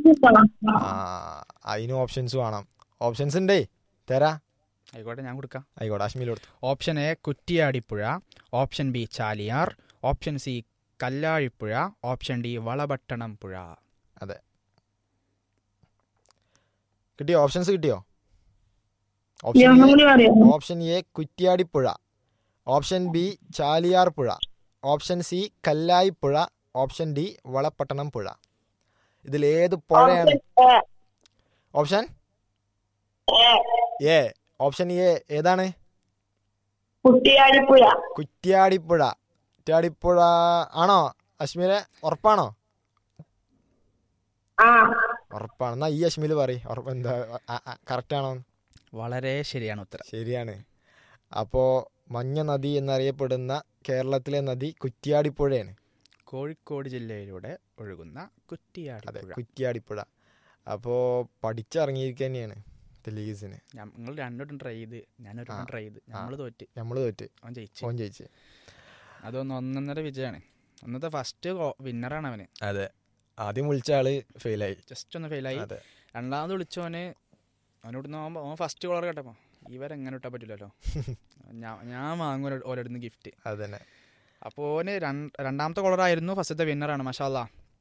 ആ അതിന് ഓപ്ഷൻസ് വേണം ഓപ്ഷൻസ് ഉണ്ടേ തരാ ആയിക്കോട്ടെ ഞാൻ കൊടുക്കാം ആയിക്കോട്ടെ അശ്മിൽ കൊടുത്തു option A Kuttiyadippuzha option B Chaliyar option C Kallayippuzha option D Valapattanam പുഴ കിട്ടിയോ ഓപ്ഷൻസ് കിട്ടിയോ ഓപ്ഷൻ ഒന്നും എ കൂടി പറയാമോ option A Kuttiyadippuzha option B Chaliyar പുഴ option C Kallayippuzha option D Valapattanam പുഴ ഇതിൽ ഏത് പുഴയാണ് ഏ, ഓപ്ഷൻ ഏ, എ ഓപ്ഷൻ എ ഏതാണ് കുട്ടിയാടിപ്പുഴ കുറ്റ്യാടിപ്പുഴ കുറ്റ്യാടിപ്പുഴ ആണോ അശ്മിലെ ഉറപ്പാണോ ആ ഉറപ്പാണ് എന്നാ ഈ അശ്മിൽ പറയും ഉറപ്പ് എന്താ കറക്റ്റ് ആണോ വളരെ ശരിയാണ് ഉത്തരം ശരിയാണ് അപ്പോൾ മഞ്ഞ നദി എന്നറിയപ്പെടുന്ന കേരളത്തിലെ നദി കുറ്റ്യാടിപ്പുഴയാണ് കോഴിക്കോട് ജില്ലയിലൂടെ ഒഴുകുന്ന അതെ കുറ്റിയാടിപ്പുഴ കുറ്റ്യാടിപ്പുഴ അപ്പോൾ പഠിച്ചിറങ്ങിയിരിക്കുക തന്നെയാണ് തെലീസിന് ഞങ്ങൾ രണ്ടോട്ടും ട്രൈ ചെയ്ത് ഞാനൊരു ആ. ട്രൈ ചെയ്ത് നമ്മൾ തോറ്റ് നമ്മൾ തോറ്റ് അവൻ ജയിച്ചു ഫോൺ ജയിച്ച് അതൊന്ന് ഒന്നൊന്നര വിജയമാണ് ഒന്നത്തെ ഫസ്റ്റ് വിന്നറാണ് അവന് അതെ ആദ്യം വിളിച്ച ആള് ഫെയിലായി ജസ്റ്റ് ഒന്ന് ഫെയിലായി അതെ രണ്ടാമത് വിളിച്ചവന് അവനോട് നോക്കുമ്പോൾ അവൻ ഫസ്റ്റ് കോളർ കേട്ടപ്പോ ഇവരെങ്ങനെ ഇട്ടാൻ പറ്റില്ലല്ലോ ഞാൻ ഞാൻ വാങ്ങും ഓരോടുന്ന് ഗിഫ്റ്റ് അതന്നെ അപ്പോൾ ഓന് രണ്ട് രണ്ടാമത്തെ കോളർ ആയിരുന്നു ഫസ്റ്റത്തെ വിന്നറാണ് മഷാല്ല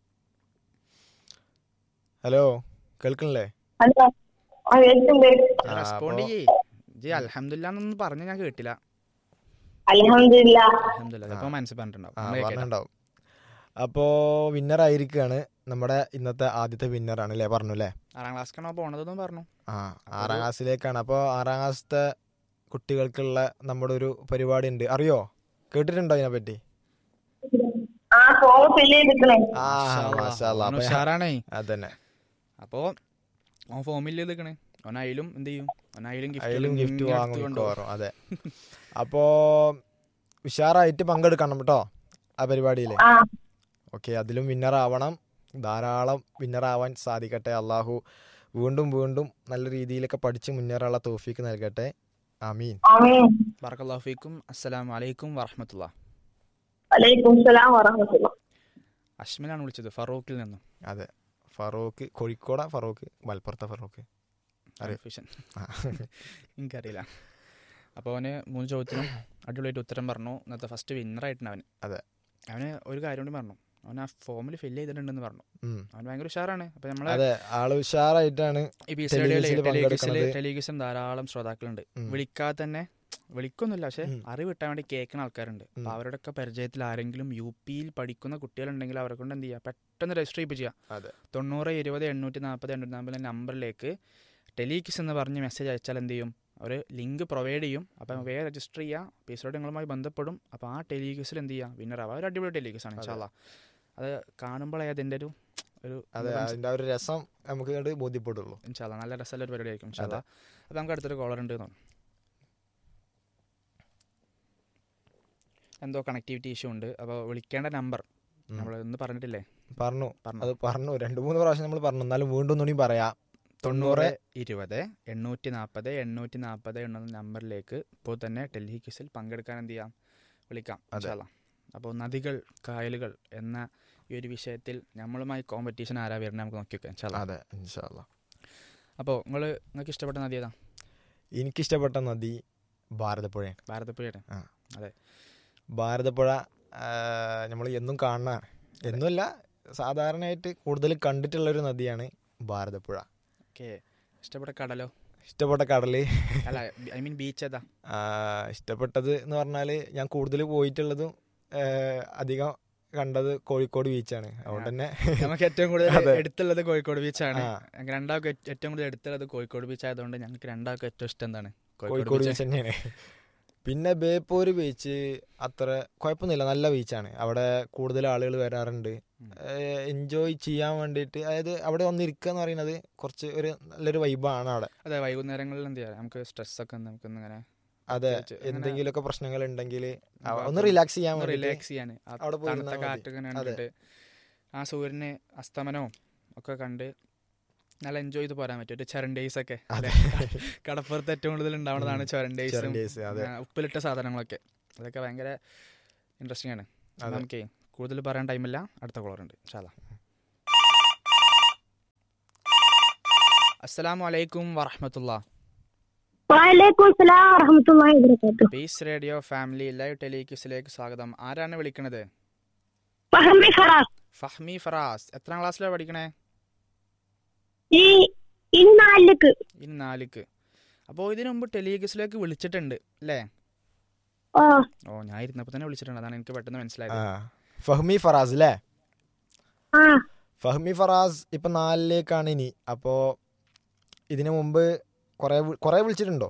ഹലോ കേൾക്കണില്ലേ അല്ല ആ കേൾക്കുന്നുണ്ട് ആ, റെസ്പോണ്ട് അപ്പോ- ചെയ്യേ ജി അലഹമില്ല എന്നൊന്നും പറഞ്ഞ ഞാൻ കേട്ടില്ല അലഹമില്ല അലഹമില്ല ചിലപ്പോൾ മനസ്സിൽ പറഞ്ഞിട്ടുണ്ടാവും ആ നമ്മള് കേൾക്കാം. പറഞ്ഞിട്ടുണ്ടാവും അപ്പോൾ വിന്നർ ആയിരിക്കുകയാണ് നമ്മുടെ ഇന്നത്തെ ആദ്യത്തെ വിന്നറാണ് അല്ലേ പറഞ്ഞു അല്ലേ ആറാം ക്ലാസ്സിലാണോ പോണതെന്ന് പറഞ്ഞു ആ ആറാം ക്ലാസ്സിലേക്കാണ് അപ്പോൾ ആറാം ക്ലാസ്സിലത്തെ കുട്ടികൾക്കുള്ള നമ്മുടെ ഒരു പരിപാടി ഉണ്ട് അറിയോ കേട്ടിട്ടുണ്ടോ ഇതിനെപ്പറ്റി ആ ഫോം ഫില്ല് ചെയ്തിക്കണേ ആ മാഷാ മാഷാ അല്ലാ. അല്ലാ. ഓന് അപ്പൊ ഉഷാറാണേ അതന്നെ അപ്പോൾ ഓൻ ഫോമിൽ നിൽക്കണേ ഓൻ അയിലും എന്ത് ചെയ്യും ഓൻ അയിലും അതിലും ഗിഫ്റ്റ് ഇങ്ങനെ വാങ്ങും എടുത്ത് കൊണ്ടുപോകും. മിക്കവാറും അതെ അപ്പോ ഉഷാറായിട്ട് പങ്കെടുക്കണം കേട്ടോ ആ പരിപാടിയിൽ ആ ഓക്കെ അതിലും വിന്നർ ആവണം ധാരാളം വിന്നർ ആവാൻ സാധിക്കട്ടെ അള്ളാഹു വീണ്ടും വീണ്ടും നല്ല രീതിയിലൊക്കെ പഠിച്ച് മുന്നേറാനുള്ള തോഫീക്ക് നൽകട്ടെ ആമീൻ ആമീൻ ബറക്കല്ലാഹു ഫീക്കും അസ്സലാമു അലൈക്കും വറഹമത്തുള്ള വലൈക്കും സലാം വറഹമത്തുള്ള അശ്മിനാണ് വിളിച്ചത് ഫറൂഖിൽ നിന്നും അതെ ഫറൂഖ് കോഴിക്കോടാ ഫറൂഖ് മലപ്പുറത്തെ ഫറൂഖ് അറിയാം. കൺഫ്യൂഷൻ ആ. എനിക്കറിയില്ല അപ്പോൾ അവന് മൂന്ന് ചോദ്യത്തിനും അടിപൊളിയായിട്ട് ഉത്തരം പറഞ്ഞു ഇന്നത്തെ ഫസ്റ്റ് വിന്നറായിട്ടുണ്ട് അവന് അതെ. അവന് ഒരു കാര്യം കൂടി പറഞ്ഞു അവൻ ആ ഫോമിൽ ഫില്ല് ചെയ്തിട്ടുണ്ടെന്ന് പറഞ്ഞു ഉം. അവൻ ഭയങ്കര ഉഷാറാണ് അപ്പോൾ നമ്മൾ അതെ ആള് ഉഷാറായിട്ടാണ് ഈ പി ടെലിവിഷനിൽ പങ്കെടുക്കണത്. ടെലിവിഷൻ ധാരാളം ശ്രോതാക്കളുണ്ട് ഉം. വിളിക്കാതെ തന്നെ വിളിക്കൊന്നുമില്ല പക്ഷെ ഉം. അറിവ് കിട്ടാൻ വേണ്ടി കേൾക്കുന്ന ആൾക്കാരുണ്ട് ഉം. അപ്പോൾ അവരുടെയൊക്കെ പരിചയത്തിൽ ആരെങ്കിലും യു പിയിൽ പഠിക്കുന്ന കുട്ടികളുണ്ടെങ്കിൽ അവരെ കൊണ്ട് എന്ത് ചെയ്യുക പെട്ടെന്ന് രജിസ്റ്റർ ചെയ്യിപ്പിക്കുക അതെ. തൊണ്ണൂറ് ഇരുപത് എണ്ണൂറ്റി നാൽപ്പത് എണ്ണൂറ്റി നാൽപ്പത് നമ്പറിലേക്ക് ടെലികിസ് എന്ന് പറഞ്ഞ് മെസ്സേജ് അയച്ചാൽ എന്ത് ചെയ്യും അവർ ലിങ്ക് പ്രൊവൈഡ് ചെയ്യും അപ്പം വേഗം രജിസ്റ്റർ ചെയ്യുക പീസോട് നിങ്ങളുമായി ബന്ധപ്പെടും അപ്പോൾ ആ ടെലികിസിൽ എന്ത് ചെയ്യുക വിന്നർ ആവുക ഒരു അടിപൊളി ടെലികിസ് ആണ് ഇൻഷാല്ല അത് കാണുമ്പോഴേ അതിൻ്റെ ഒരു ഒരു അതെ അതിന്റെ ആ ഒരു രസം നമുക്ക് കണ്ട് ബോധ്യപ്പെടുള്ളൂ ഇൻഷാല്ല നല്ല രസമുള്ള ഒരു പരിപാടി ആയിരിക്കും ഇൻഷാല്ല അപ്പോൾ നമുക്ക് അടുത്തൊരു കോളർ ഉണ്ട് തോന്നുന്നു എന്തോ കണക്ടിവിറ്റി ഇഷ്യൂ ഉണ്ട് അപ്പോൾ വിളിക്കേണ്ട നമ്പർ ഉം. നമ്മൾ ഇന്ന് പറഞ്ഞിട്ടില്ലേ പറഞ്ഞു പറഞ്ഞു അത് പറഞ്ഞു രണ്ടു മൂന്ന് പ്രാവശ്യം നമ്മൾ പറഞ്ഞു എന്നാലും വീണ്ടും ഒന്നുകൂടി പറയാം തൊണ്ണൂറ് ഇരുപത് എണ്ണൂറ്റി നാൽപ്പത് എണ്ണൂറ്റി നാൽപ്പത് എന്ന നമ്പറിലേക്ക് ഇപ്പോൾ തന്നെ ഡൽഹി ക്വിസിൽ പങ്കെടുക്കാൻ എന്ത് ചെയ്യാം വിളിക്കാം അതെ. ഇൻഷാല്ലാ അപ്പോൾ നദികൾ കായലുകൾ എന്ന ഈ ഒരു വിഷയത്തിൽ നമ്മളുമായി കോമ്പറ്റീഷൻ ആരാ വരുന്നത് നമുക്ക് നോക്കി വെക്കാം ഇൻഷാല്ലാ അതെ ഇൻഷാല്ല അപ്പോൾ നിങ്ങൾ നിങ്ങൾക്ക് ഇഷ്ടപ്പെട്ട നദി ഏതാ എനിക്കിഷ്ടപ്പെട്ട നദി ഭാരതപ്പുഴയാണ് ഭാരതപ്പുഴയുടെ ഭാരതപ്പുഴ നമ്മൾ എന്നും കാണുന്നതാണ് എന്നുമല്ല സാധാരണയായിട്ട് കൂടുതൽ കണ്ടിട്ടുള്ളൊരു നദിയാണ് ഭാരതപ്പുഴ ഓക്കെ ഇഷ്ടപ്പെട്ട കടലോ ഇഷ്ടപ്പെട്ട കടല് അല്ല ഐ മീൻ ബീച്ച് ഏതാ ആ, ഇഷ്ടപ്പെട്ടത് എന്ന് പറഞ്ഞാൽ ഞാൻ കൂടുതൽ പോയിട്ടുള്ളതും ആ, അധികം കണ്ടത് കോഴിക്കോട് ബീച്ചാണ് അതുകൊണ്ട് തന്നെ നമുക്ക് ഏറ്റവും കൂടുതൽ അതെ. എടുത്തുള്ളത് കോഴിക്കോട് ബീച്ചാണ് ആ. ഞങ്ങൾക്ക് രണ്ടാൾക്കും ഏറ്റ- ഏറ്റവും കൂടുതൽ എടുത്തുള്ളത് കോഴിക്കോട് ബീച്ച് ആയതുകൊണ്ട് ഞങ്ങൾക്ക് രണ്ടാൾക്കും ഏറ്റവും ഇഷ്ടം എന്താണ് കോഴിക്കോട് ബീച്ച് തന്നെയാണ് പിന്നെ ബേപ്പൂര് ബീച്ച് അത്ര കുഴപ്പമൊന്നുമില്ല നല്ല ബീച്ചാണ് അവിടെ കൂടുതൽ ആളുകൾ വരാറുണ്ട് ഉം. എൻജോയ് ചെയ്യാൻ വേണ്ടിയിട്ട് അതായത് അവിടെ വന്നിരിക്കുക എന്ന് പറയുന്നത് കുറച്ച് ഒരു നല്ലൊരു വൈബാണ് അവിടെ അതെ വൈകുന്നേരങ്ങളിൽ എന്ത് ചെയ്യാം നമുക്ക് സ്ട്രെസ് ഒക്കെ ഒന്ന് നമുക്കൊന്ന് ഇങ്ങനെ അതെ പ്രത്യേകിച്ച് അങ്ങനെ എന്തെങ്കിലുമൊക്കെ പ്രശ്നങ്ങൾ ഉണ്ടെങ്കിൽ നമുക്ക് ഒന്ന് റിലാക്സ് ചെയ്യാൻ ഒന്ന് വേണ്ടി റിലാക്സ് ചെയ്യാൻ അവിടെ പോയി തണുത്ത ഇരുന്നാ മതി. കാറ്റൊക്കെ ഇങ്ങനെ കണ്ടിട്ട് ആ സൂര്യന് അസ്തമനവും ഒക്കെ കണ്ട് നല്ല എൻജോയ് ചെയ്ത് പോരാൻ പറ്റും ഒരു ചരണ്ടേസ് ഒക്കെ അതെ കടപ്പുറത്ത് ഏറ്റവും കൂടുതൽ ഉണ്ടാവുന്നതാണ് ചൊരണ്ടേസും ചെറണ്ടേസ് അതെ ഉപ്പിലിട്ട സാധനങ്ങളൊക്കെ അതൊക്കെ ഭയങ്കര ഇൻട്രസ്റ്റിംഗ് ആണ് അതെ. നമുക്ക് കൂടുതൽ പറയാൻ ടൈമില്ല അടുത്ത കോളർ ഉണ്ട് ഇൻഷാല്ലാ അസ്സലാമു അലൈക്കും വറഹമത്തുള്ള വലൈക്കും സലാം വറഹമത്തുള്ളാഹി വബറകാതുഹു പീസ് റേഡിയോ ഫാമിലി ലൈവ് ടെലിക്യൂസിലേക്ക് സ്വാഗതം ആരാണ് വിളിക്കണത് ഫഹമി ഫറാസ് ഫഹ്മി ഫറാസ് എത്രാം ക്ലാസ്സിലാണ് പഠിക്കണേ ഈ ഇന്നാലിക്ക് ഇനി നാലിക്ക് അപ്പോൾ ഇതിനു മുമ്പ് ടെലിക്യൂസിലേക്ക് വിളിച്ചിട്ടുണ്ട് അല്ലേ ഓ ഓ ഞാൻ ഇരുന്നപ്പോൾ തന്നെ വിളിച്ചിട്ടുണ്ട് അതാണ് എനിക്ക് പെട്ടെന്ന് ആ മനസ്സിലായത് ഫഹ്മി ഫറാസ് അല്ലേ ആ ഫഹ്മി ഫറാസ് ഇപ്പം നാലിലേക്കാണ് ഇനി അപ്പോൾ ഇതിനു മുമ്പ് കുറേ വി- കുറേ വിളിച്ചിട്ടുണ്ടോ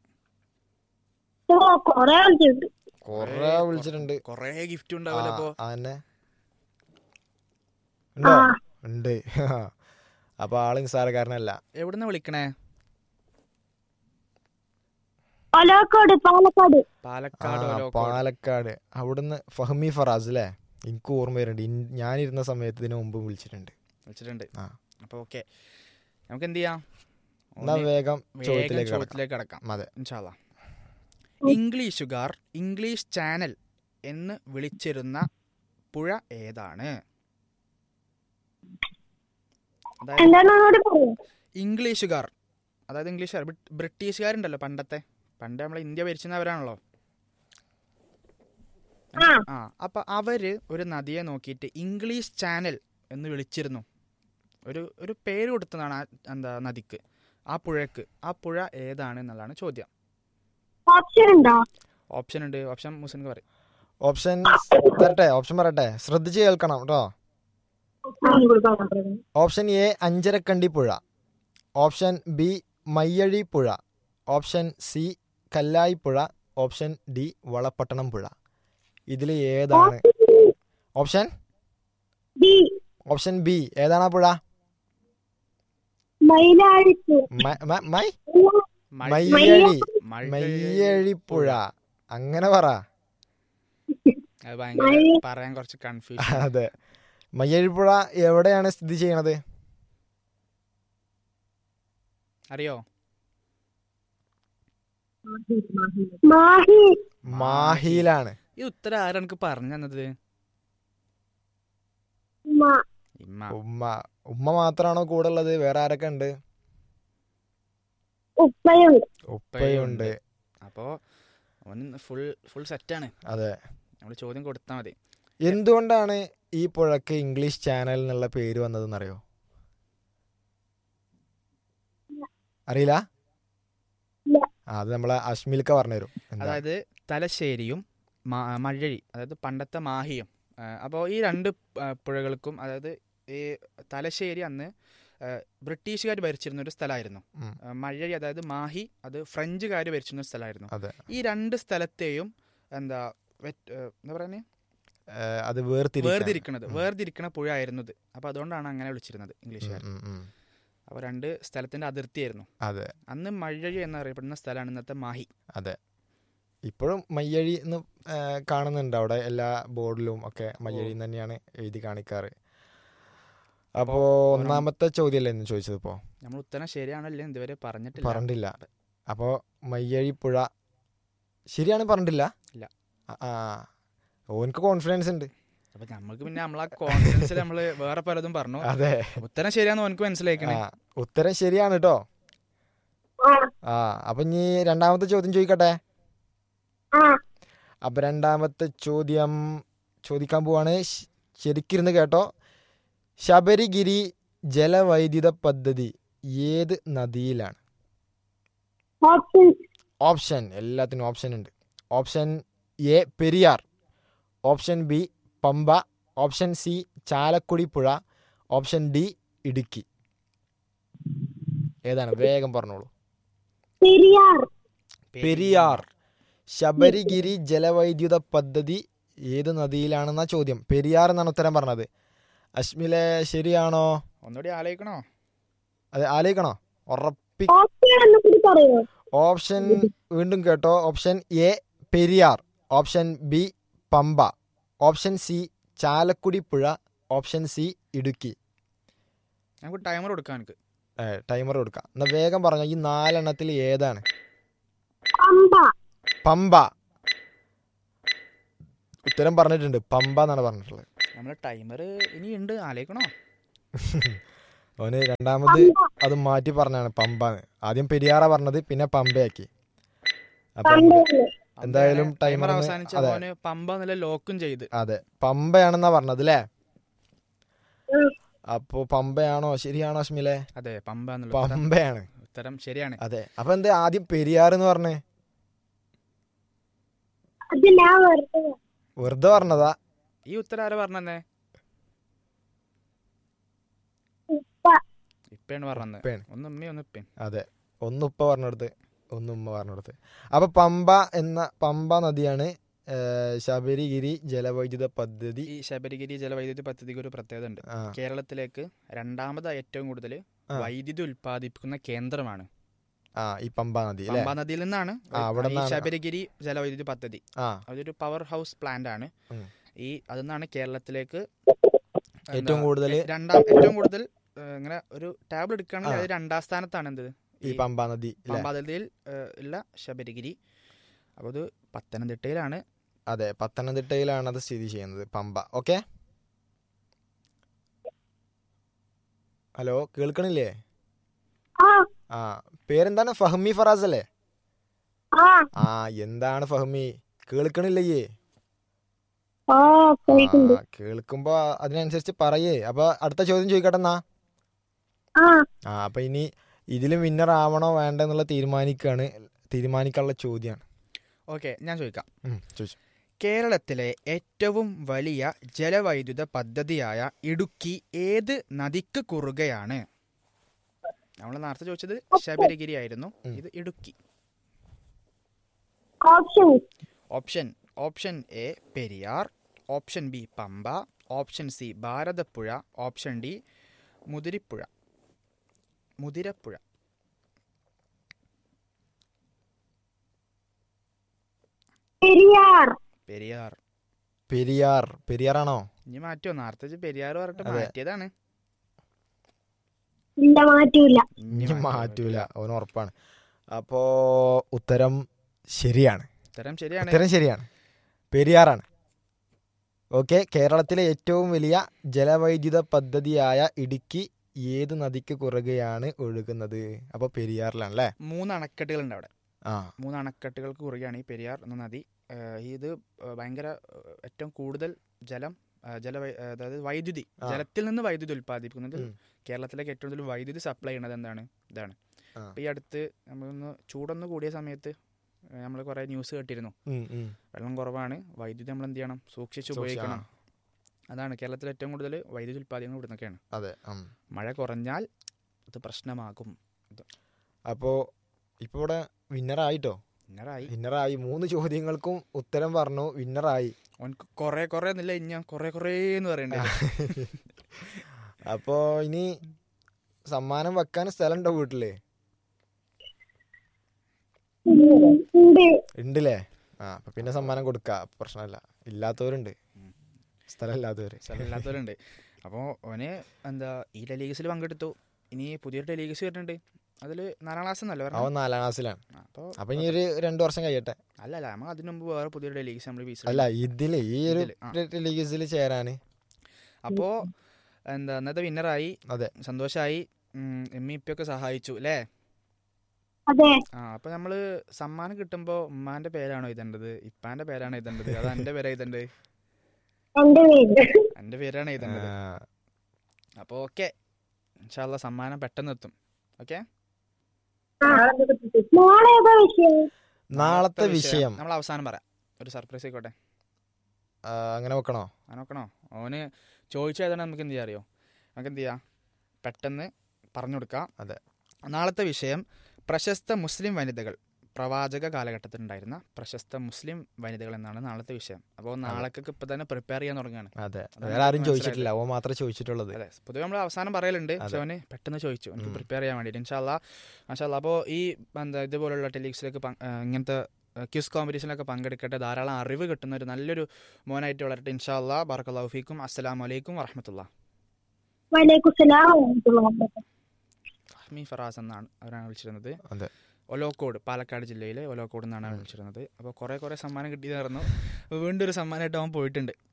ഓ കൊറേ കളിച്ചിട്ടുണ്ട് കുറേ വിളിച്ചിട്ടുണ്ട് കുറേ ഗിഫ്റ്റ് ഉണ്ടാവില്ല അപ്പോൾ ആ, അതന്നെ ആ ഉണ്ടോ ഉണ്ട് അപ്പൊ ആള് നിസ്സാരക്കാരനല്ല എവിടുന്ന് വിളിക്കണേ ഒലോക്കോട് പാലക്കാട് ആ, പാലക്കാട് ഓലോക്കോട്. പാലക്കാട് അവിടുന്ന് ഫഹ്മി ഫറാസ് അല്ലേ എനിക്ക് ഓർമ്മ വരുന്നുണ്ട് ഇൻ- ഞാനിരുന്ന സമയത്ത് ഇതിനു മുമ്പ് വിളിച്ചിട്ടുണ്ട് വിളിച്ചിട്ടുണ്ട് ആ. അപ്പോൾ ഓക്കെ നമുക്ക് എന്ത് ചെയ്യാം എന്നാ ഒന്ന് വേഗം വേഗം ചോദ്യത്തിലേക്ക് കിടക്കാം ചോദ്യത്തിലേക്ക് കടക്കാം അതെ ഇൻഷാല്ല ഇംഗ്ലീഷുകാർ ഇംഗ്ലീഷ് ചാനൽ എന്ന് വിളിച്ചിരുന്ന പുഴ ഏതാണ് അതായത് എന്താണ് അങ്ങോട്ട് പറയൂ ഇംഗ്ലീഷുകാർ അതായത് ഇംഗ്ലീഷുകാർ ബ്രി- ബ്രിട്ടീഷുകാരുണ്ടല്ലോ പണ്ടത്തെ പണ്ട് നമ്മളെ ഇന്ത്യ ഭരിച്ചിരുന്നവരാണല്ലോ ആ ആ അപ്പൊ അവര് ഒരു നദിയെ നോക്കിയിട്ട് ഇംഗ്ലീഷ് ചാനൽ എന്ന് വിളിച്ചിരുന്നു ഒരു ഒരു പേര് കൊടുത്തതാണ് ആ എന്താ നദിക്ക് ആ പുഴക്ക് ആ പുഴ ഏതാണ് എന്നുള്ളതാണ് ചോദ്യം ഓപ്ഷൻ ഉണ്ടോ ഓപ്ഷൻ ഉണ്ട് ഓപ്ഷൻ മുസ്ലിം പറയും ഓപ്ഷൻ തരട്ടെ ഓപ്ഷൻ പറയട്ടെ ശ്രദ്ധിച്ച് കേൾക്കണം കേട്ടോ ഓപ്ഷൻ എ അഞ്ചരക്കണ്ടി പുഴ ഓപ്ഷൻ ബി മയ്യഴി പുഴ ഓപ്ഷൻ സി കല്ലായി പുഴ ഓപ്ഷൻ ഡി വളപ്പട്ടണം പുഴ ഇതിൽ ഏതാണ് ഓപ്ഷൻ ബി ഓപ്ഷൻ ബി ഏതാണ് ആ പുഴ മയിലാഴിപ്പു മ- മ- മൈ മഴ- മയ്യഴി മഴ മയ്യഴി പുഴ അങ്ങനെ പറ അത് ഭയങ്കര മഴ- പറയാൻ കുറച്ച് കൺഫ്യൂഷൻ അതെ മയ്യഴി പുഴ എവിടെയാണ് സ്ഥിതി ചെയ്യണത് അറിയോ മാഹി മാഹിയിലാണ് ഈ ഉത്തരം ആരാ എനിക്ക് പറഞ്ഞു തന്നത് മ- ഇമ്മ ഉമ്മ ഉമ്മ മാത്രമാണോ കൂടെ ഉള്ളത് വേറെ ആരൊക്കെ ഉണ്ട് ഉപ്പയുണ്ട് ഉപ്പയുണ്ട് അപ്പോ അവൻ ഫുൾ ഫുൾ സെറ്റാണ് അതെ നമ്മൾ ചോദ്യം കൊടുത്താൽ മതി എന്തുകൊണ്ടാണ് ഈ പുഴക്ക് ഇംഗ്ലീഷ് ചാനൽ എന്നുള്ള പേര് വന്നതെന്നറിയോ അറിയില്ല ഇല്ല. ആ, അത് നമ്മളെ അശ്മിൽക്ക പറഞ്ഞുതരും എന്താ അതായത് തലശ്ശേരിയും മാ- മഴഴി അതായത് പണ്ടത്തെ മാഹിയും അപ്പോൾ ഈ രണ്ട് ആ, പുഴകൾക്കും അതായത് ഈ തലശ്ശേരി അന്ന് ബ്രിട്ടീഷുകാർ ഭരിച്ചിരുന്ന ഒരു സ്ഥലമായിരുന്നു ഉം. ആ, മഴഴി അതായത് മാഹി അത് ഫ്രഞ്ചുകാർ ഭരിച്ചിരുന്ന ഒരു സ്ഥലമായിരുന്നു അതെ ഈ രണ്ട് സ്ഥലത്തെയും എന്താ വെറ്റ്- ഏ, എന്താ പറയുന്നത് ഏ, അത് വേർതിരിക്കാൻ. വേർതിരിക്കണത് ഉം. വേർതിരിക്കണ പുഴ ആയിരുന്നു ഇത് അപ്പോൾ അതുകൊണ്ടാണ് അങ്ങനെ വിളിച്ചിരുന്നത് ഇംഗ്ലീഷുകാർ ഉം, ഉം, ഉം. അപ്പോൾ രണ്ട് സ്ഥലത്തിന്റെ അതിർത്തിയായിരുന്നു അതെ അന്ന് മഴഴി എന്നറിയപ്പെടുന്ന സ്ഥലമാണ് ഇന്നത്തെ മാഹി അതെ ഇപ്പോഴും മയ്യഴി എന്ന് ഏ, കാണുന്നുണ്ട് അവിടെ എല്ലാ ബോർഡിലും ഒക്കെ മയ്യഴി എന്ന് തന്നെയാണ് എഴുതി കാണിക്കാറ് അപ്പോ ഒന്നാമത്തെ ചോദ്യമല്ലേ എന്ന് ചോദിച്ചത് ഇപ്പോ നമ്മൾ ഉത്തരം ശരിയാണല്ലേ ഇതുവരെ പറഞ്ഞിട്ടില്ല പറഞ്ഞില്ല അപ്പോൾ മയ്യഴി പുഴ ശരിയാണ് പറഞ്ഞിട്ടില്ല ഇല്ല. ആ, ആ ഓനക്ക് കോൺഫിഡൻസ് ഉണ്ട് അപ്പൊ നമ്മൾക്ക് പിന്നെ നമ്മളെ കോൺഫിഡൻസിൽ നമ്മള് വേറെ പലതും പറഞ്ഞു അതെ ഉത്തരം ശരിയാന്ന് എനിക്ക് ആ മനസ്സിലാക്കണേ ഉത്തരം ശരിയാണ് കേട്ടോ ആ ആ അപ്പൊ ഇനി രണ്ടാമത്തെ ചോദ്യം ചോദിക്കട്ടെ ആ അപ്പൊ രണ്ടാമത്തെ ചോദ്യം ചോദിക്കാൻ പോവാണ് ശ- ശരിക്കിരുന്ന് കേട്ടോ ശബരിഗിരി ജലവൈദ്യുത പദ്ധതി ഏത് നദിയിലാണ് ഓപ്ഷൻ ഓപ്ഷൻ എല്ലാത്തിനും ഓപ്ഷൻ ഉണ്ട് option A Periyar option B Pamba option C Chalakudy പുഴ ഓപ്ഷൻ ഡി ഇടുക്കി ഏതാണ് വേഗം പറഞ്ഞോളൂ പെരിയാർ പെരിയാർ ശബരിഗിരി ജലവൈദ്യുത പദ്ധതി ഏത് നദിയിലാണെന്ന ചോദ്യം പെരിയാർ എന്നാണ് ഉത്തരം പറഞ്ഞത് അശ്മിലെ ശരിയാണോ ഒന്നുകൂടി ആലോചിക്കണോ അത് ആലോചിക്കണോ ഉറപ്പി ഓപ്ഷൻ ഒന്നും കൂടി പറയോ ഓപ്ഷൻ വീണ്ടും കേട്ടോ option A Periyar option B Pamba option C Chalakudy പുഴ ഓപ്ഷൻ സി ഇടുക്കി നമുക്ക് ടൈമർ കൊടുക്കാം എനിക്ക് ടൈമർ കൊടുക്കാം എന്നാ വേഗം പറഞ്ഞോ ഈ നാലെണ്ണത്തിൽ ഏതാണ് പമ്പ പമ്പ ഉത്തരം പറഞ്ഞിട്ടുണ്ട് പമ്പ എന്നാണ് പറഞ്ഞിട്ടുള്ളത് നമ്മളെ ടൈമർ ഇനി ഉണ്ട് ആലോചിക്കണോ ഓന് രണ്ടാമത് പമ്പ അത് മാറ്റി പറഞ്ഞാണ് പമ്പാന്ന് ആദ്യം പെരിയാറ പറഞ്ഞത് പിന്നെ പമ്പയാക്കി അപ്പൊ പമ്പയാണ് എന്തായാലും ടൈമർ ടൈമർ അവസാനിച്ച അതെ മോന് പമ്പ എന്നുള്ള ലോക്കും ചെയ്ത് അതെ പമ്പയാണെന്നാ പറഞ്ഞത് അല്ലേ ഉം. അപ്പോ പമ്പയാണോ ശരിയാണോ അശ്മിലെ അതെ പമ്പ എന്നുള്ള ഉത്തരം- പമ്പയാണ് ഉത്തരം ശരിയാണ് അതെ അപ്പൊ എന്താ ആദ്യം പെരിയാർ എന്ന് പറഞ്ഞേ അത് ഞാൻ വെറുതെ വെറുതെ പറഞ്ഞതാ ഈ ഉത്തരം ആരാ പറഞ്ഞേ ഉപ്പ ഇപ്പയാണ് പറഞ്ഞത് ഉപ്പയാണ്. ഒന്ന് ഉമ്മയും ഒന്ന് ഇപ്പയും അതെ ഒന്ന് ഉപ്പ പറഞ്ഞെടുത്ത് ഒന്ന് ഉമ്മ പറഞ്ഞെടുത്ത് അപ്പൊ പമ്പ എന്ന പമ്പ നദിയാണ് ഏഹ്, ശബരിഗിരി ജലവൈദ്യുത പദ്ധതി ഈ ശബരിഗിരി ജലവൈദ്യുതി പദ്ധതിക്ക് ഒരു പ്രത്യേകത ഉണ്ട് ആ, കേരളത്തിലേക്ക് രണ്ടാമത് ഏറ്റവും കൂടുതൽ ആ. വൈദ്യുതി ഉൽപ്പാദിപ്പിക്കുന്ന കേന്ദ്രമാണ് ആ ഈ പമ്പ നദി അല്ലേ പമ്പാ നദിയിൽ നിന്നാണ് ആ, അവിടെ ഈ നിന്നാണ്. ശബരിഗിരി ജലവൈദ്യുതി പദ്ധതി ആ അതൊരു പവർ ഹൗസ് പ്ലാന്റ് ആണ് ഉം. ഈ അതിൽ നിന്നാണ് കേരളത്തിലേക്ക് ഏറ്റവും കൂടുതൽ രണ്ടാം ഏറ്റവും കൂടുതൽ ഏഹ്, ഇങ്ങനെ ഒരു ടാബിൾ എടുക്കുകയാണെങ്കിൽ ആ. അത് രണ്ടാം സ്ഥാനത്താണ് എന്ത് ഈ പമ്പ നദി അല്ലേ പമ്പാ നദിയിൽ ഏഹ്, ഉള്ള ശബരിഗിരി അപ്പോൾ അത് പത്തനംതിട്ടയിലാണ് അതെ പത്തനംതിട്ടയിലാണ് അത് സ്ഥിതി ചെയ്യുന്നത് പമ്പ ഓക്കെ ഹലോ കേൾക്കണില്ലേ ആ ആ പേരെന്താണ് ഫഹ്മി ഫറാസ് അല്ലേ ആ ആ എന്താണ് ഫഹ്മി കേൾക്കണില്ലേ ആ കേൾക്കുന്നുണ്ട് ആ, കേൾക്കുമ്പോ അതിനനുസരിച്ച് പറയേ അപ്പൊ അടുത്ത ചോദ്യം ചോദിക്കട്ടെ എന്നാ ആ ആ അപ്പൊ ഇനി ഇതിലും വിന്നർ ആവണോ വേണ്ട എന്നുള്ള തീരുമാനിക്കാണ് തീരുമാനിക്കാനുള്ള ചോദ്യമാണ് ഓക്കെ ഞാൻ ചോദിക്കാം ഉം, ചോദിച്ചു കേരളത്തിലെ ഏറ്റവും വലിയ ജലവൈദ്യുത പദ്ധതിയായ ഇടുക്കി ഏത് നദിക്ക് കുറുകയാണ് നമ്മൾ നേരത്തെ ചോദിച്ചത് ശബരിഗിരി ആയിരുന്നു ഉം. ഇത് Idukki option option option A Periyar option B Pamba option C Bharathappuzha option D Muthirappuzha Muthirappuzha Periyar Periyar Periyar പെരിയാറാണോ ഇനി മാറ്റുമോ നേരത്തെ ഇജ്ജ് പെരിയാർ പറഞ്ഞിട്ട് അതെ. മാറ്റിയതാണ് ഇല്ല മാറ്റൂല ഇനി മാറ്റാൻ മാറ്റൂല പറ്റില്ല. അവന് ഉറപ്പാണ് അപ്പോ ഉത്തരം ശരിയാണ് ഉത്തരം ശരിയാണ് ഉത്തരം ശരിയാണ് പെരിയാറാണ് ഓക്കെ കേരളത്തിലെ ഏറ്റവും വലിയ ജലവൈദ്യുത പദ്ധതിയായ ഇടുക്കി ഏത് നദിക്ക് കുറുകയാണ് ഒഴുകുന്നത് അപ്പൊ പെരിയാറിലാണ് അല്ലേ മൂന്ന് അണക്കെട്ടുകളുണ്ട് അവിടെ ആ മൂന്ന് അണക്കെട്ടുകൾക്ക് കുറുകയാണ് ഈ പെരിയാർ എന്ന നദി ഏഹ് ഇത് ഏഹ് ഭയങ്കര ഏഹ് ഏറ്റവും കൂടുതൽ ജലം ഏഹ് ജല അതായത് വൈദ്യുതി ആ. ജലത്തിൽ നിന്ന് വൈദ്യുതി ഉൽപ്പാദിപ്പിക്കുന്നത് ഉം. കേരളത്തിലേക്ക് ഏറ്റവും കൂടുതൽ വൈദ്യുതി സപ്ലൈ ചെയ്യുന്നത് എന്താണ് ഇതാണ് ആ. അപ്പോൾ ഈ അടുത്ത് നമ്മളൊന്ന് ചൂടൊന്ന് കൂടിയ സമയത്ത് നമ്മൾ കുറേ ന്യൂസ് കേട്ടിരുന്നു ഉം, ഉം. വെള്ളം കുറവാണ് വൈദ്യുതി നമ്മൾ എന്ത് ചെയ്യണം സൂക്ഷിച്ച് സൂക്ഷി- ഉപയോഗിക്കണം അതാണ് കേരളത്തിൽ ഏറ്റവും കൂടുതൽ വൈദ്യുതി ഉൽപ്പാദിക്കുന്നത് ഇവിടെ നിന്നൊക്കെയാണ് അതെ ഉം. മഴ കുറഞ്ഞാൽ ഇത് പ്രശ്നമാകും അപ്പോ ഇപ്പൊ ഇവിടെ വിന്നറായിട്ടോ വിന്നറായി വിന്നറായി മൂന്ന് ചോദ്യങ്ങൾക്കും ഉത്തരം പറഞ്ഞു വിന്നറായി ഓനക്ക് കുറേ കുറേ എന്നില്ല ഇനി ഞാൻ കുറേ കുറേ എന്ന് പറയണ്ടേ അപ്പോ ഇനി സമ്മാനം വെക്കാൻ സ്ഥലമുണ്ടോ വീട്ടില് ഉണ്ട് ഉണ്ടല്ലേ ആ അപ്പൊ പിന്നെ സമ്മാനം കൊടുക്ക പ്രശ്നമില്ല ഇല്ലാത്തവരുണ്ട് ഉം. സ്ഥലമില്ലാത്തവര് സ്ഥലമില്ലാത്തവരുണ്ട് അപ്പോൾ ഓന് എന്താ ഈ ടെലീഗസിൽ പങ്കെടുത്തു ഇനി പുതിയൊരു ടെലീഗസ് വരുന്നുണ്ട് അതിൽ നാലാം ക്ലാസ് എന്നല്ലേ അവൻ പറഞ്ഞത് നാലാം ക്ലാസ്സിലാണ് അപ്പോൾ അപ്പൊ ഇനി ഒരു രണ്ടു വർഷം കഴിയട്ടെ അല്ല അല്ല നമ്മൾ അതിനു മുമ്പ് വേറെ പുതിയൊരു ടെലീഗസ് നമ്മൾ വീസ് അല്ല ഇതില് ഈ ഒരു ഇതില്, ആ. ലീഗസിൽ ചേരാന് അപ്പോൾ എന്താ ഇന്നത്തെ വിന്നറായി അതെ സന്തോഷമായി എമ്മി ഇപ്പൊക്കെ സഹായിച്ചു അല്ലേ അതെ ആ അപ്പോൾ നമ്മൾ സമ്മാനം കിട്ടുമ്പോൾ ഉമ്മാൻ്റെ പേരാണോ എഴുതേണ്ടത് ഇപ്പാൻ്റെ പേരാണോ എഴുതേണ്ടത് അത് എൻ്റെ പേരാ എഴുതേണ്ടത് എന്റെ പേര് എൻ്റെ പേരാണ് എഴുതേണ്ടത് ആ, അപ്പോൾ ഓക്കെ ഇൻഷാല്ല സമ്മാനം പെട്ടെന്ന് എത്തും ഓക്കെ നാളെ ഏതാ വിഷയം നാളത്തെ വിഷയം നമ്മൾ അവസാനം പറയാം ഒരു സർപ്രൈസ് ആയിക്കോട്ടെ ആ, അങ്ങനെ വെക്കണോ അങ്ങനെ നോക്കണോ ഓന് ചോദിച്ചു ഏതാണ് നമുക്ക് എന്ത് ചെയ്യാം അറിയോ നമുക്ക് എന്ത് ചെയ്യാം പെട്ടെന്ന് പറഞ്ഞു കൊടുക്കാം അതെ. നാളത്തെ വിഷയം പ്രശസ്ത മുസ്ലിം വനിതകൾ പ്രവാചക കാലഘട്ടത്തിലുണ്ടായിരുന്ന പ്രശസ്ത മുസ്ലിം വനിതകൾ എന്നാണ് നാളത്തെ വിഷയം അപ്പോൾ നാളേക്കൊക്കെ ഇപ്പൊ തന്നെ പ്രിപ്പയർ ചെയ്യാൻ തുടങ്ങുകയാണ് അതെ അതാണ് വേറെ ആരും എനിക്ക് ചോദിച്ചിട്ടില്ല ഓ മാത്രമേ ചോദിച്ചിട്ടുള്ളത് അതെ പൊതുവെ നമ്മൾ അവസാനം പറയലുണ്ട് പക്ഷെ അതെ. അവന് പെട്ടെന്ന് ചോദിച്ചു എനിക്ക് ഉം. പ്രിപ്പയർ ചെയ്യാൻ വേണ്ടിയിട്ട് ഇൻഷാല്ല മാഷാല്ല അപ്പോൾ ഈ എന്താ ഇതുപോലുള്ള ടെലീഗ്സിലേക്ക് ഇങ്ങനത്തെ ക്യൂസ് കോമ്പറ്റീഷനിലൊക്കെ പങ്കെടുക്കട്ടെ ധാരാളം അറിവ് കിട്ടുന്ന ഒരു നല്ലൊരു മോനായിട്ട് വളരട്ടെ ഇൻഷാല്ല ബാറക്കല്ലാഹു ഫീക്കും അസ്സലാമു അലൈക്കും വറഹമത്തുള്ള വലൈക്കും സലാം വറഹ്മത്തുള്ളാഹി ഹമി ഫറാസ് എന്നാണ് അവരാണ് വിളിച്ചിരുന്നത് അതെ. ഒലോക്കോട് പാലക്കാട് ജില്ലയിലെ ഒലോക്കോട് എന്നാണ് അവൻ വിളിച്ചിരുന്നത് അപ്പോൾ കുറേ കുറേ സമ്മാനം കിട്ടിയതായിരുന്നു അപ്പോൾ വീണ്ടും ഒരു സമ്മാനമായിട്ട് അവൻ പോയിട്ടുണ്ട്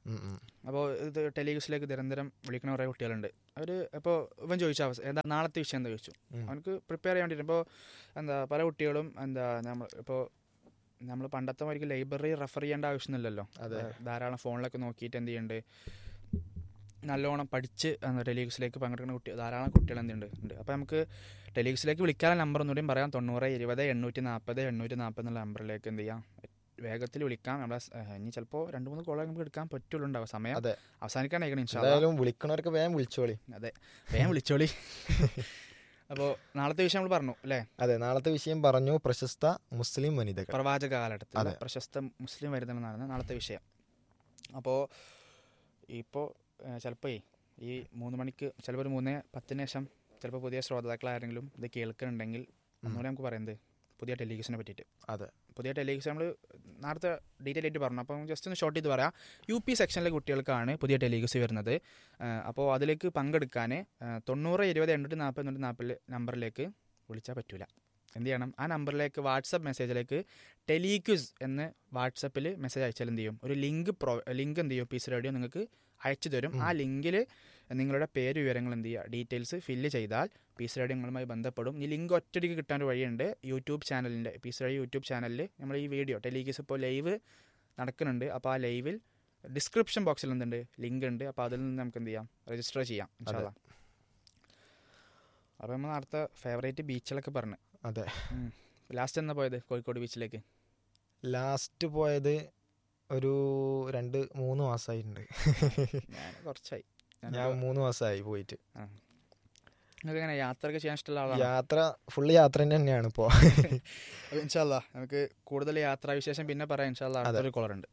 ഉം, ഉം. അപ്പോൾ ഇത് ടെലിവിഷനിലേക്ക് നിരന്തരം വിളിക്കുന്ന കുറേ കുട്ടികളുണ്ട് അവർ ഇപ്പോൾ ഇവൻ ചോദിച്ച അവസ്ഥ എന്താ നാളത്തെ വിഷയം എന്താ ചോദിച്ചു ഉം. അവനക്ക് പ്രിപ്പയർ ചെയ്യാൻ വേണ്ടിയിട്ട് ഇപ്പോൾ എന്താ പല കുട്ടികളും എന്താ നമ്മൾ ഇപ്പോൾ നമ്മൾ പണ്ടത്തെ മാതിരി ലൈബ്രറി റെഫർ ചെയ്യേണ്ട ആവശ്യമൊന്നുമില്ലല്ലോ അതെ. ഏഹ് ധാരാളം ഫോണിലൊക്കെ നോക്കിയിട്ട് എന്ത് ചെയ്യുന്നുണ്ട് നല്ലോണം പഠിച്ച് ടെലിവിഷനിലേക്ക് പങ്കെടുക്കുന്ന കുട്ടി ധാരാളം കുട്ടികൾ എന്തുണ്ട് ഉണ്ട് അപ്പോൾ നമുക്ക് ടെലിവിഷനിലേക്ക് വിളിക്കാനുള്ള നമ്പർ ഒന്നുകൂടിയും പറയാം തൊണ്ണൂറ് ഇരുപത് എണ്ണൂറ്റി നാൽപ്പത് എണ്ണൂറ്റി നാൽപ്പത് എന്നുള്ള നമ്പറിലേക്ക് എന്ത് ചെയ്യാം വേഗത്തിൽ വിളിക്കാം നമ്മളെ സ്- ഏഹ് ഇനി ചിലപ്പോൾ രണ്ട് മൂന്ന് കോളേ നമുക്ക് എടുക്കാൻ പറ്റുള്ളൂ ഉണ്ടാവും സമയം അതെ. അവസാനിക്കാനായിക്കണം ഇൻഷാല്ലാ എന്തായാലും വിളിക്കണവർക്ക് വേഗം വിളിച്ചോളി അതെ വേഗം വിളിച്ചോളി അപ്പോൾ നാളത്തെ വിഷയം നമ്മൾ പറഞ്ഞു അല്ലേ അതെ നാളത്തെ വിഷയം പറഞ്ഞു പ്രശസ്ത മുസ്ലിം വനിതകൾ പ്രവാചക കാലഘട്ടത്തിൽ അതെ. പ്രശസ്ത മുസ്ലിം വരുന്നതെന്നാണ് നാളത്തെ വിഷയം അപ്പോൾ ഇപ്പോൾ ചിലപ്പോൾ ഈ മൂന്ന് മണിക്ക് ചിലപ്പോൾ ഒരു മൂന്ന് പത്തിന് ശേഷം ചിലപ്പോൾ പുതിയ ശ്രോതാക്കളാരെങ്കിലും ഇത് കേൾക്കുന്നുണ്ടെങ്കിൽ ഒന്നുകൂടെ നമുക്ക് പറയുന്നത് പുതിയ ടെലിവിഷനെ പറ്റിയിട്ട് അതെ. പുതിയ ടെലിവിഷൻ നമ്മൾ നേരത്തെ ഡീറ്റെയിൽ ആയിട്ട് പറഞ്ഞു അപ്പം ജസ്റ്റ് ഒന്ന് ഷോർട്ട് ചെയ്ത് പറയാം യു പി സെക്ഷനിലെ കുട്ടികൾക്കാണ് പുതിയ ടെലിവിഷൻ വരുന്നത് അപ്പോൾ അതിലേക്ക് പങ്കെടുക്കാൻ തൊണ്ണൂറ് ഇരുപത് എണ്ണൂറ്റി നാൽപ്പത് എണ്ണൂറ്റി നാൽപ്പത് നമ്പറിലേക്ക് വിളിച്ചാൽ പറ്റൂല എന്ത് ചെയ്യണം ആ നമ്പറിലേക്ക് വാട്സപ്പ് മെസ്സേജിലേക്ക് ടെലിക്യൂസ് എന്ന് വാട്സപ്പിൽ മെസ്സേജ് അയച്ചാൽ എന്ത് ചെയ്യും ഒരു ലിങ്ക് പ്രൊ ലിങ്ക് എന്ത് ചെയ്യും പീസ് റേഡിയോ നിങ്ങൾക്ക് അയച്ചു തരും ആ ലിങ്കിൽ നിങ്ങളുടെ പേര് വിവരങ്ങൾ എന്ത് ചെയ്യുക ഡീറ്റെയിൽസ് ഫില്ല് ചെയ്താൽ പീസ് റേഡിയോ നിങ്ങളുമായി ബന്ധപ്പെടും ഈ ലിങ്ക് ഒറ്റയ്ക്ക് കിട്ടാൻ ഒരു വഴിയുണ്ട് യൂട്യൂബ് ചാനലിൻ്റെ പീസ് റേഡിയോ യൂട്യൂബ് ചാനലിൽ നമ്മൾ ഈ വീഡിയോ ടെലിക്യൂസ് ഇപ്പോൾ ലൈവ് നടക്കുന്നുണ്ട് അപ്പോൾ ആ ലൈവിൽ ഡിസ്ക്രിപ്ഷൻ ബോക്സിൽ എന്തുണ്ട് ലിങ്ക് ഉണ്ട് അപ്പോൾ അതിൽ നിന്ന് നമുക്ക് എന്ത് ചെയ്യാം രജിസ്റ്റർ ചെയ്യാം ഇൻഷാല്ലാ അപ്പോൾ നമ്മൾ നേരത്തെ ഫേവറേറ്റ് ബീച്ചുകളൊക്കെ പറഞ്ഞു അതെ ലാസ്റ്റ് എന്നാ പോയത് കോഴിക്കോട് ബീച്ചിലേക്ക് ലാസ്റ്റ് പോയത് ഒരു രണ്ട് മൂന്ന് മാസമായിട്ടുണ്ട് ഞാൻ കുറച്ചായി ഞാൻ മൂന്ന് മാസമായി പോയിട്ട് നിങ്ങൾക്ക് എങ്ങനെ യാത്രയൊക്കെ ചെയ്യാൻ ഇഷ്ടമുള്ള ആളാണ് യാത്ര ഫുള്ള് യാത്ര തന്നെയാണ് ഇപ്പോൾ ഇൻഷാല്ലാ നമുക്ക് കൂടുതൽ യാത്രാ വിശേഷം പിന്നെ പറയാം ഇൻഷാല്ലാ അടുത്തൊരു കോളർ ഉണ്ട്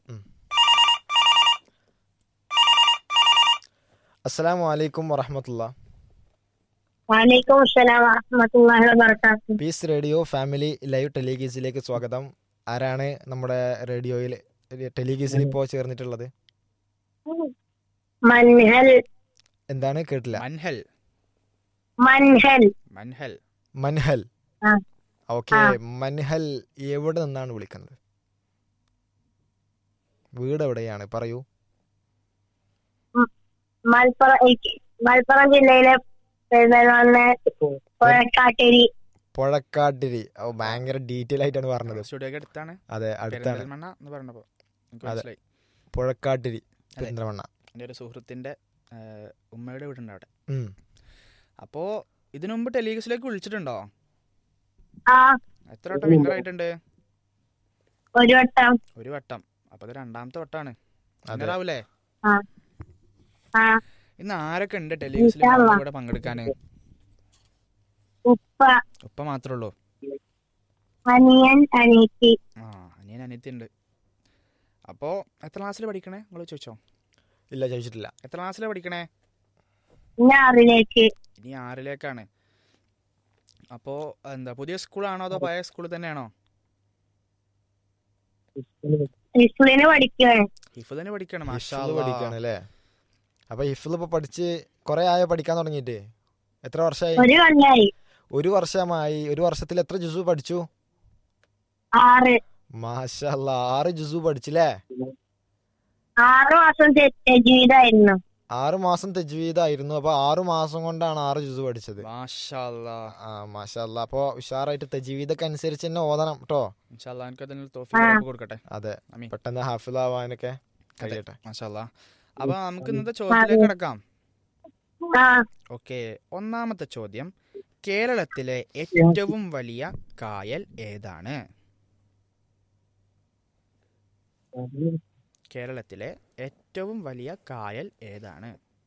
അസ്സലാം വലൈക്കും വറഹമത്തുള്ള വാലേക്കും അസ്സലാം വറഹ്മത്തുള്ളാഹി വബറകാതുഹു പീസ് റേഡിയോ ഫാമിലി ലൈവ് ടെലിഗീസിലേക്ക് സ്വാഗതം ആരാണ് നമ്മുടെ റേഡിയോയിൽ ടെലിഗീസിൽ ഇപ്പോൾ ചേർന്നിട്ടുള്ളത് മൻഹൽ എന്താണ് കേട്ടില്ല മൻഹൽ മൻഹൽ മൻഹൽ മൻഹൽ ആ. ഓക്കെ ആ. മൻഹൽ എവിടെ നിന്നാണ് വിളിക്കുന്നത് വീട് എവിടെയാണ് പറയൂ മലപ്പുറം എനിക്ക് മലപ്പുറം ജില്ലയിലെ പെരുന്തൽമണ്ണ പുഴക്കാട്ടേരി പുഴക്കാട്ടിരി ഓ ഭയങ്കര ഡീറ്റെയിൽ ആയിട്ടാണ് പറഞ്ഞത് സ്റ്റുഡിയോക്ക് അടുത്താണ് അതെ അടുത്താണ് പെരിന്തൽമണ്ണ എന്ന് പറഞ്ഞപ്പോൾ എനിക്ക് അതെ. മനസ്സിലായി പുഴക്കാട്ടിരി അതെ. പെരിന്തൽമണ്ണ എൻ്റെ ഒരു സുഹൃത്തിൻ്റെ ഉമ്മയുടെ വീടുണ്ട് അവിടെ ഉം. അപ്പോൾ ഇതിനു മുമ്പ് ടെലിവിഷനിലേക്ക് വിളിച്ചിട്ടുണ്ടോ ആ എത്ര വട്ടം വിന്നർ ആയിട്ടുണ്ട് ഒരു വട്ടം ഒരു വട്ടം അപ്പോൾ ഇത് രണ്ടാമത്തെ വട്ടമാണ് അതെ വിന്നർ ആവൂലേ ആ ഇന്ന് ആരൊക്കെ ഉണ്ട് ടെലിവിഷനിൽ ഇൻഷാല്ലാ. കൂടെ പങ്കെടുക്കാൻ ഉപ്പ ഉപ്പ മാത്രമേ ഉള്ളൂ അനിയൻ അനിയത്തി ആ അനിയൻ അനിയത്തി ഉണ്ട് അപ്പോൾ എത്ര ക്ലാസ്സിൽ പഠിക്കണേ നിങ്ങൾ ചോദിച്ചോ ഇല്ല ചോദിച്ചിട്ടില്ല എത്ര ക്ലാസ്സിലാണ് പഠിക്കണേ ഇനി ആറിലേക്ക് ഇനി ആറിലേക്കാണ് അപ്പോൾ എന്താ പുതിയ സ്കൂളാണോ അതോ പഴയ സ്കൂൾ തന്നെയാണോ സ്കൂളിന് പഠിക്കുകയാണ് ഹിഫ് തന്നെ പഠിക്കണം മാഷാ ഹിഫ്ള് പഠിക്കാണ് അല്ലേ അപ്പൊ ഹിഫിൽ ഇപ്പൊ പഠിച്ച് കുറെ ആയോ പഠിക്കാൻ തുടങ്ങിയിട്ട് എത്ര വർഷമായി ഒരു കൊല്ലായി ഒരു വർഷമായി ഒരു വർഷത്തിൽ എത്ര ജുസു പഠിച്ചു ആറ് മാഷല്ല ആറ് ജുസു പഠിച്ചില്ലേ ആറ് മാസം ജീവിതമായിരുന്നു ആറ് മാസം തെജ്വീദായിരുന്നു അപ്പൊ ആറ് മാസം കൊണ്ടാണ് ആറ് ജുസു പഠിച്ചത് മാഷാ ആ മാഷല്ല അപ്പൊ ഉഷാറായിട്ട് തെജ്വീദൊക്കെ അനുസരിച്ച് തന്നെ ഓതണം കേട്ടോ ഇൻഷാല്ലാ എനിക്ക് അതിന് തോഫി കൊടുക്കട്ടെ അതെ അമീൻ പെട്ടെന്ന് ഹാഫിലാവാനൊക്കെ അതെ. കഴിയട്ടെ മാഷാല്ലാ അപ്പൊ നമുക്ക് ഇന്നത്തെ ചോദ്യത്തിലേക്ക് കിടക്കാം ആ ഓക്കെ ഒന്നാമത്തെ ചോദ്യം കേരളത്തിലെ ഏറ്റവും വലിയ കായൽ ഏതാണ് കേരളത്തിലെ ഏറ്റവും വലിയ കായൽ ഏതാണ്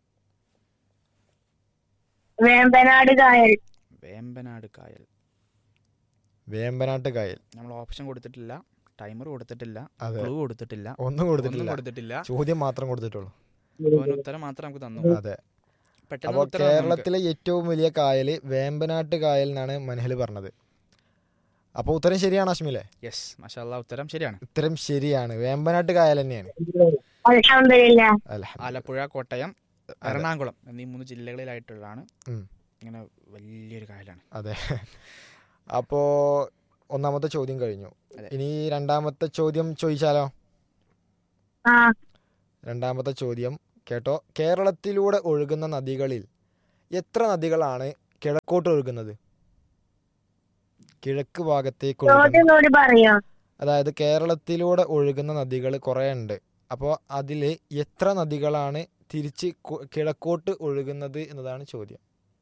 വേമ്പനാട് കായൽ വേമ്പനാട് കായൽ വേമ്പനാട്ട് കായൽ നമ്മൾ ഓപ്ഷൻ കൊടുത്തിട്ടില്ല ടൈമർ കൊടുത്തിട്ടില്ല അതെ ക്ലൂ കൊടുത്തിട്ടില്ല ഒന്നും ഒന്നും കൊടുത്തിട്ടില്ല കൊടുത്തിട്ടില്ല ചോദ്യം മാത്രം കൊടുത്തിട്ടുള്ളൂ അവന് ഉത്തരം മാത്രം നമുക്ക് തന്നു അതെ പെട്ടെന്ന് അപ്പോൾ ഉത്തരം നമുക്ക്. കേരളത്തിലെ ഏറ്റവും വലിയ കായൽ വേമ്പനാട്ട് കായൽ എന്നാണ് മനഹൽ പറഞ്ഞത് അപ്പോൾ ഉത്തരം ശരിയാണ് അശ്മിലെ യെസ് മഷാല്ല ഉത്തരം ശരിയാണ് ഉത്തരം ശരിയാണ് വേമ്പനാട്ട് കായൽ തന്നെയാണ് അൽഹംദുലില്ല അൽഹംദുലില്ലാ. ആലപ്പുഴ കോട്ടയം എറണാകുളം എന്നീ മൂന്ന് ജില്ലകളിലായിട്ടുള്ളതാണ് ഉം. ഇങ്ങനെ വലിയൊരു കായലാണ് അതെ അപ്പോൾ ഒന്നാമത്തെ ചോദ്യം കഴിഞ്ഞു അതെ. ഇനി രണ്ടാമത്തെ ചോദ്യം ചോദിച്ചാലോ ആ രണ്ടാമത്തെ ചോദ്യം കേട്ടോ കേരളത്തിലൂടെ ഒഴുകുന്ന നദികളിൽ എത്ര നദികളാണ് കിഴക്കോട്ട് ഒഴുകുന്നത് കിഴക്ക് ഭാഗത്തേക്ക് ഒഴുകുന്ന ചോദ്യം കൂടി പറയോ അതായത് കേരളത്തിലൂടെ ഒഴുകുന്ന നദികൾ കുറേ ഉണ്ട് അപ്പോൾ അതിൽ എത്ര നദികളാണ് തിരിച്ച് കു- കിഴക്കോട്ട് ഒഴുകുന്നത് എന്നതാണ് ചോദ്യം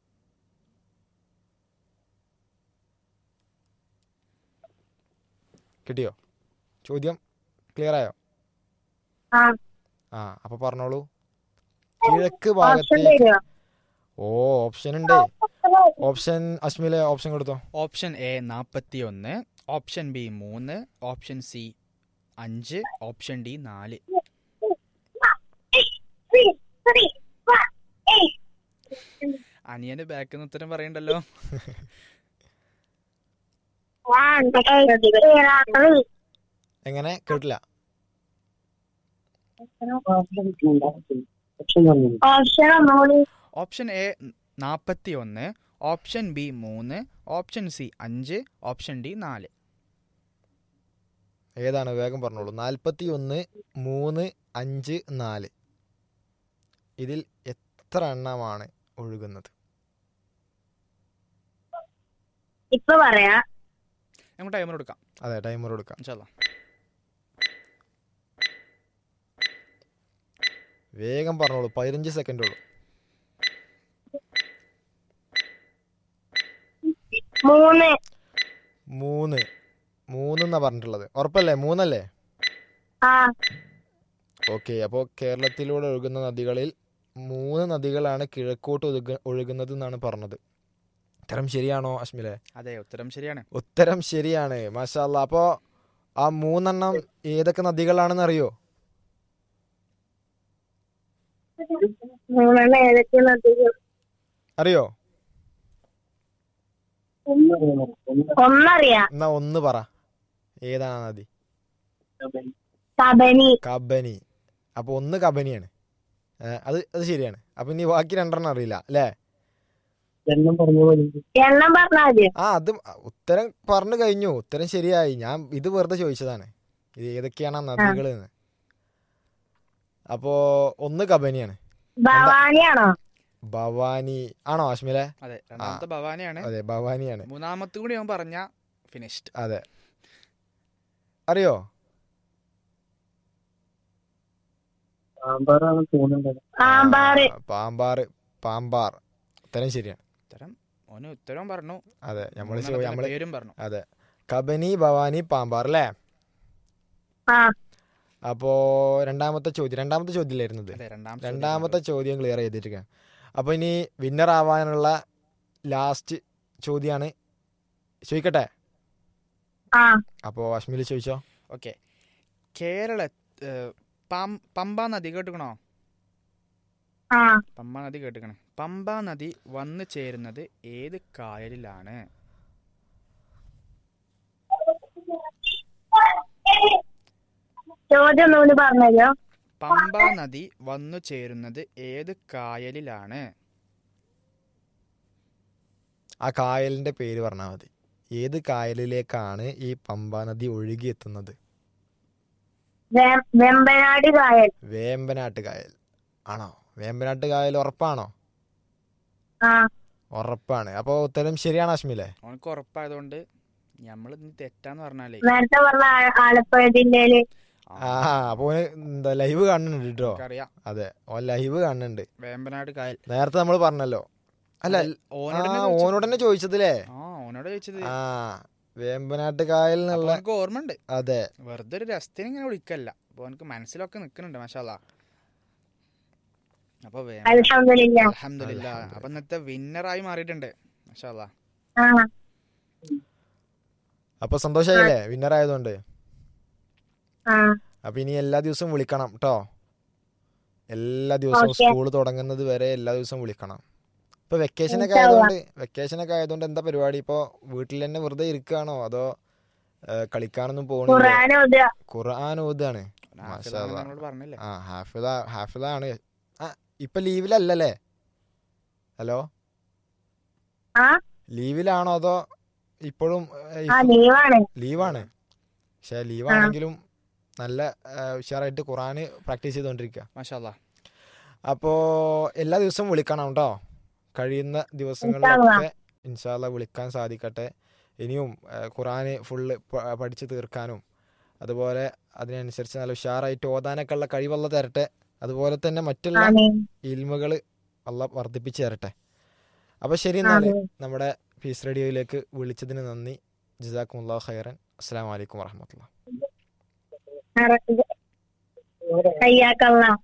കിട്ടിയോ ചോദ്യം ക്ലിയർ ആയോ ആ ആ അപ്പോൾ പറഞ്ഞോളൂ കിഴക്ക് ഓപ്ഷൻ ഭാഗത്തേക്ക് തരുമോ ഓ ഓപ്ഷൻ ഉണ്ട് ഓപ്ഷൻ അശ്മിലെ ഓപ്ഷൻ കൊടുത്തോ ഓപ്ഷൻ എ നാൽപ്പത്തി ഒന്ന് ഓപ്ഷൻ ബി മൂന്ന് ഓപ്ഷൻ സി അഞ്ച് ഓപ്ഷൻ ഡി നാല് അനിയന് ബാക്കിൽ നിന്ന് ഉത്തരം പറയണ്ടല്ലോ എങ്ങനെ കേട്ടില്ല ഓപ്ഷൻ ഒന്നുകൂടി ഓപ്ഷൻ എ നാൽപ്പത്തി ഒന്ന് ഓപ്ഷൻ ബി മൂന്ന് ഓപ്ഷൻ സി അഞ്ച് ഓപ്ഷൻ ഡി നാല് ഏതാണ് വേഗം പറഞ്ഞോളൂ നാൽപ്പത്തി ഒന്ന് മൂന്ന് അഞ്ച് നാല് ഇതിൽ എത്ര എണ്ണമാണ് ഒഴുകുന്നത് ഇപ്പൊ പറയാ നമുക്ക് ടൈമർ എടുക്കാം അതെ ടൈമർ കൊടുക്കാം ഇൻഷാല്ലാ വേഗം പറഞ്ഞോളൂ പതിനഞ്ച് സെക്കൻഡ് ഉള്ളൂ മൂന്ന് മൂന്ന് മൂന്നെന്നാ പറഞ്ഞിട്ടുള്ളത് ഉറപ്പല്ലേ മൂന്നല്ലേ ആ ഓക്കെ അപ്പോൾ കേരളത്തിലൂടെ ഒഴുകുന്ന നദികളിൽ മൂന്ന് നദികളാണ് കിഴക്കോട്ട് ഒഴുക ഒഴുകുന്നത് എന്നാണ് പറഞ്ഞത് ഉത്തരം ശരിയാണോ അശ്മിലെ അതെ ഉത്തരം ശരിയാണ് ഉത്തരം ശരിയാണ് മാഷാല്ല അപ്പോൾ ആ മൂന്നെണ്ണം ഏതൊക്കെ നദികളാണെന്ന് അറിയോ മൂന്നെണ്ണം ഏതൊക്കെ നദികൾ അറിയോ ഒന്നറിയാം എന്നാ ഒന്ന് പറ ഏതാണ് ആ നദി കബനി കബനി അപ്പോൾ ഒന്ന് കബനിയാണ് ഏ, അത് അത് ശരിയാണ് അപ്പം ഇനി ബാക്കി രണ്ടെണ്ണം അറിയില്ല അല്ലേ എണ്ണം പറഞ്ഞാൽ മതി ആ അത് ഉത്തരം പറഞ്ഞു കഴിഞ്ഞു ഉത്തരം ശരിയായി ഞാൻ ഇത് വെറുതെ ചോദിച്ചതാണ് ഇത് ഏതൊക്കെയാണ് ആ നദികൾ എന്ന് അപ്പോ ഒന്ന് കബനിയാണ് ഭവാനിയാണോ ഭവാനി ആണോ അശ്മിലെ അതെ രണ്ടാമത്തെ ഭവാനിയാണ് അതെ ഭവാനിയാണ് മൂന്നാമത്തെ കൂടി അവൻ പറഞ്ഞ ഫിനിഷ്ഡ് അതെ അറിയോ ആമ്പാറ് ആ, പാമ്പാർ പാമ്പാർ ഉത്തരം ശരിയാണ് ഉത്തരം ഓന് ഉത്തരവും പറഞ്ഞു അതെ നമ്മൾ മൂന്നെണ്ണത്തിന്റെ നമ്മള് പേരും പറഞ്ഞു അതെ കബനി ഭവാനി പാമ്പാർ അല്ലേ ആ അപ്പോ രണ്ടാമത്തെ ചോദ്യം രണ്ടാമത്തെ ചോദ്യമില്ലായിരുന്നത് അതെ രണ്ടാമത്തെ രണ്ടാമത്തെ ചോദ്യം ക്ലിയർ ചെയ്തിരിക്കുകയാണ് അപ്പോൾ ഇനി വിന്നർ ആവാനുള്ള ലാസ്റ്റ് ചോദ്യമാണ് ചോദിക്കട്ടെ ആ അപ്പോൾ അശ്മിൽ ചോദിച്ചോ ഓക്കെ കേരള ഏഹ്, പം- പമ്പ നദി കേട്ടുക്കണോ ആ പമ്പ നദി കേട്ടുക്കണേ പമ്പ നദി വന്നു ചേരുന്നത് ഏത് കായലിലാണ് ചോദ്യം ഒന്നുകൂടി പറഞ്ഞല്ലോ പമ്പ നദി വന്നു ചേരുന്നത് ഏത് കായലിലാണ് ആ കായലിൻ്റെ പേര് പറഞ്ഞാൽ മതി ഏത് കായലിലേക്കാണ് ഈ പമ്പാ നദി ഒഴുകിയെത്തുന്നത് വെ- വെമ്പനാട് കായൽ വേമ്പനാട്ട് കായൽ ആണോ വേമ്പനാട്ട് കായൽ ഉറപ്പാണോ ആ ഉറപ്പാണ് അപ്പോൾ ഉത്തരം ശരിയാണ് അശ്മിലെ അവനക്ക് ഉറപ്പായതുകൊണ്ട് നമ്മൾ ഇനി തെറ്റാന്ന് പറഞ്ഞാലേ നേരത്തെ പറഞ്ഞ ആ- ആലപ്പുഴ ജില്ലയില് ആ അപ്പോൾ ഓന് എന്താ ലൈവ് കാണുന്നുണ്ട് കേട്ടോ അറിയാം അതെ ഓൻ ലൈവ് കാണുന്നുണ്ട് വേമ്പനാട് കായൽ നേരത്തെ നമ്മൾ പറഞ്ഞല്ലോ അല്ല അതെ, ആ ഓനോട് തന്നെ ചോദിച്ചത്. ഓനോട് തന്നെ ചോദിച്ചതില്ലേ ആ ഓനോട് ചോദിച്ചത് ആ വേമ്പനാട്ട് കായൽ അപ്പൊ എന്നുള്ള എനിക്ക് ഓർമ്മ ഉണ്ട് അതെ വെറുതെ ഒരു രസത്തിന് ഇങ്ങനെ വിളിക്കല്ല അപ്പൊ എനിക്ക് മനസ്സിലൊക്കെ നിൽക്കുന്നുണ്ട് മാഷാല്ല അപ്പൊ അൽഹംദുലില്ല അലഹമില്ല അപ്പൊ ഇന്നത്തെ വിന്നറായി മാറിയിട്ടുണ്ട് മാഷാല്ല ആ അപ്പൊ സന്തോഷായില്ലേ വിന്നർ ആയതുകൊണ്ട് ആ അപ്പൊ ഇനി എല്ലാ ദിവസവും വിളിക്കണം കേട്ടോ എല്ലാ ദിവസവും Okay. സ്കൂൾ തുടങ്ങുന്നത് വരെ എല്ലാ ദിവസവും വിളിക്കണം ഇപ്പൊ വെക്കേഷൻ ഒക്കെ ഇൻഷാ അള്ളാ. ആയതുകൊണ്ട് വെക്കേഷൻ ഒക്കെ ആയതുകൊണ്ട് എന്താ പരിപാടി ഇപ്പൊ വീട്ടിൽ തന്നെ വെറുതെ ഇരിക്കുകയാണോ അതോ ഏ, കളിക്കാനൊന്നും പോകുന്നില്ല ഖുർആൻ ഓതുക ഖുർആൻ ഓതാണ് മാഷാ അള്ളാ. നമ്മളോട് പറഞ്ഞില്ലേ ആ ഹാഫിദ ഹാഫിദാണ് ആ ഇപ്പൊ ലീവിലല്ലല്ലേ ഹലോ ആ ലീവിലാണോ അതോ ഇപ്പോഴും ആ ലീവാണ് ലീവാണ് പക്ഷെ ലീവാണെങ്കിലും നല്ല ആ, ഉഷാറായിട്ട് ഖുറാൻ പ്രാക്ടീസ് ചെയ്തുകൊണ്ടിരിക്കുക മാഷാല്ലാ അപ്പോൾ എല്ലാ ദിവസവും വിളിക്കണം കേട്ടോ കഴിയുന്ന ദിവസങ്ങളിലൊക്കെ ഇൻഷാല്ല വിളിക്കാൻ സാധിക്കട്ടെ ഇനിയും ഖുറാൻ ഫുള്ള് പഠിച്ച് തീർക്കാനും അതുപോലെ അതിനനുസരിച്ച് നല്ല ഉഷാറായിട്ട് ഓതാനൊക്കെ ഉള്ള കഴിവുള്ള തരട്ടെ അതുപോലെ തന്നെ മറ്റുള്ള ആമീൻ ഇൽമുകൾ അല്ല വർദ്ധിപ്പിച്ചു തരട്ടെ അപ്പോൾ ശരി എന്നാൽ ആമീൻ നമ്മുടെ പീസ് റേഡിയോയിലേക്ക് വിളിച്ചതിന് നന്ദി ജസാക്കുമുല്ലാ ഖൈറൻ അസ്സാം വലൈക്കും വറഹമത്തുള്ള ഹയ്യാക്കല്ലാ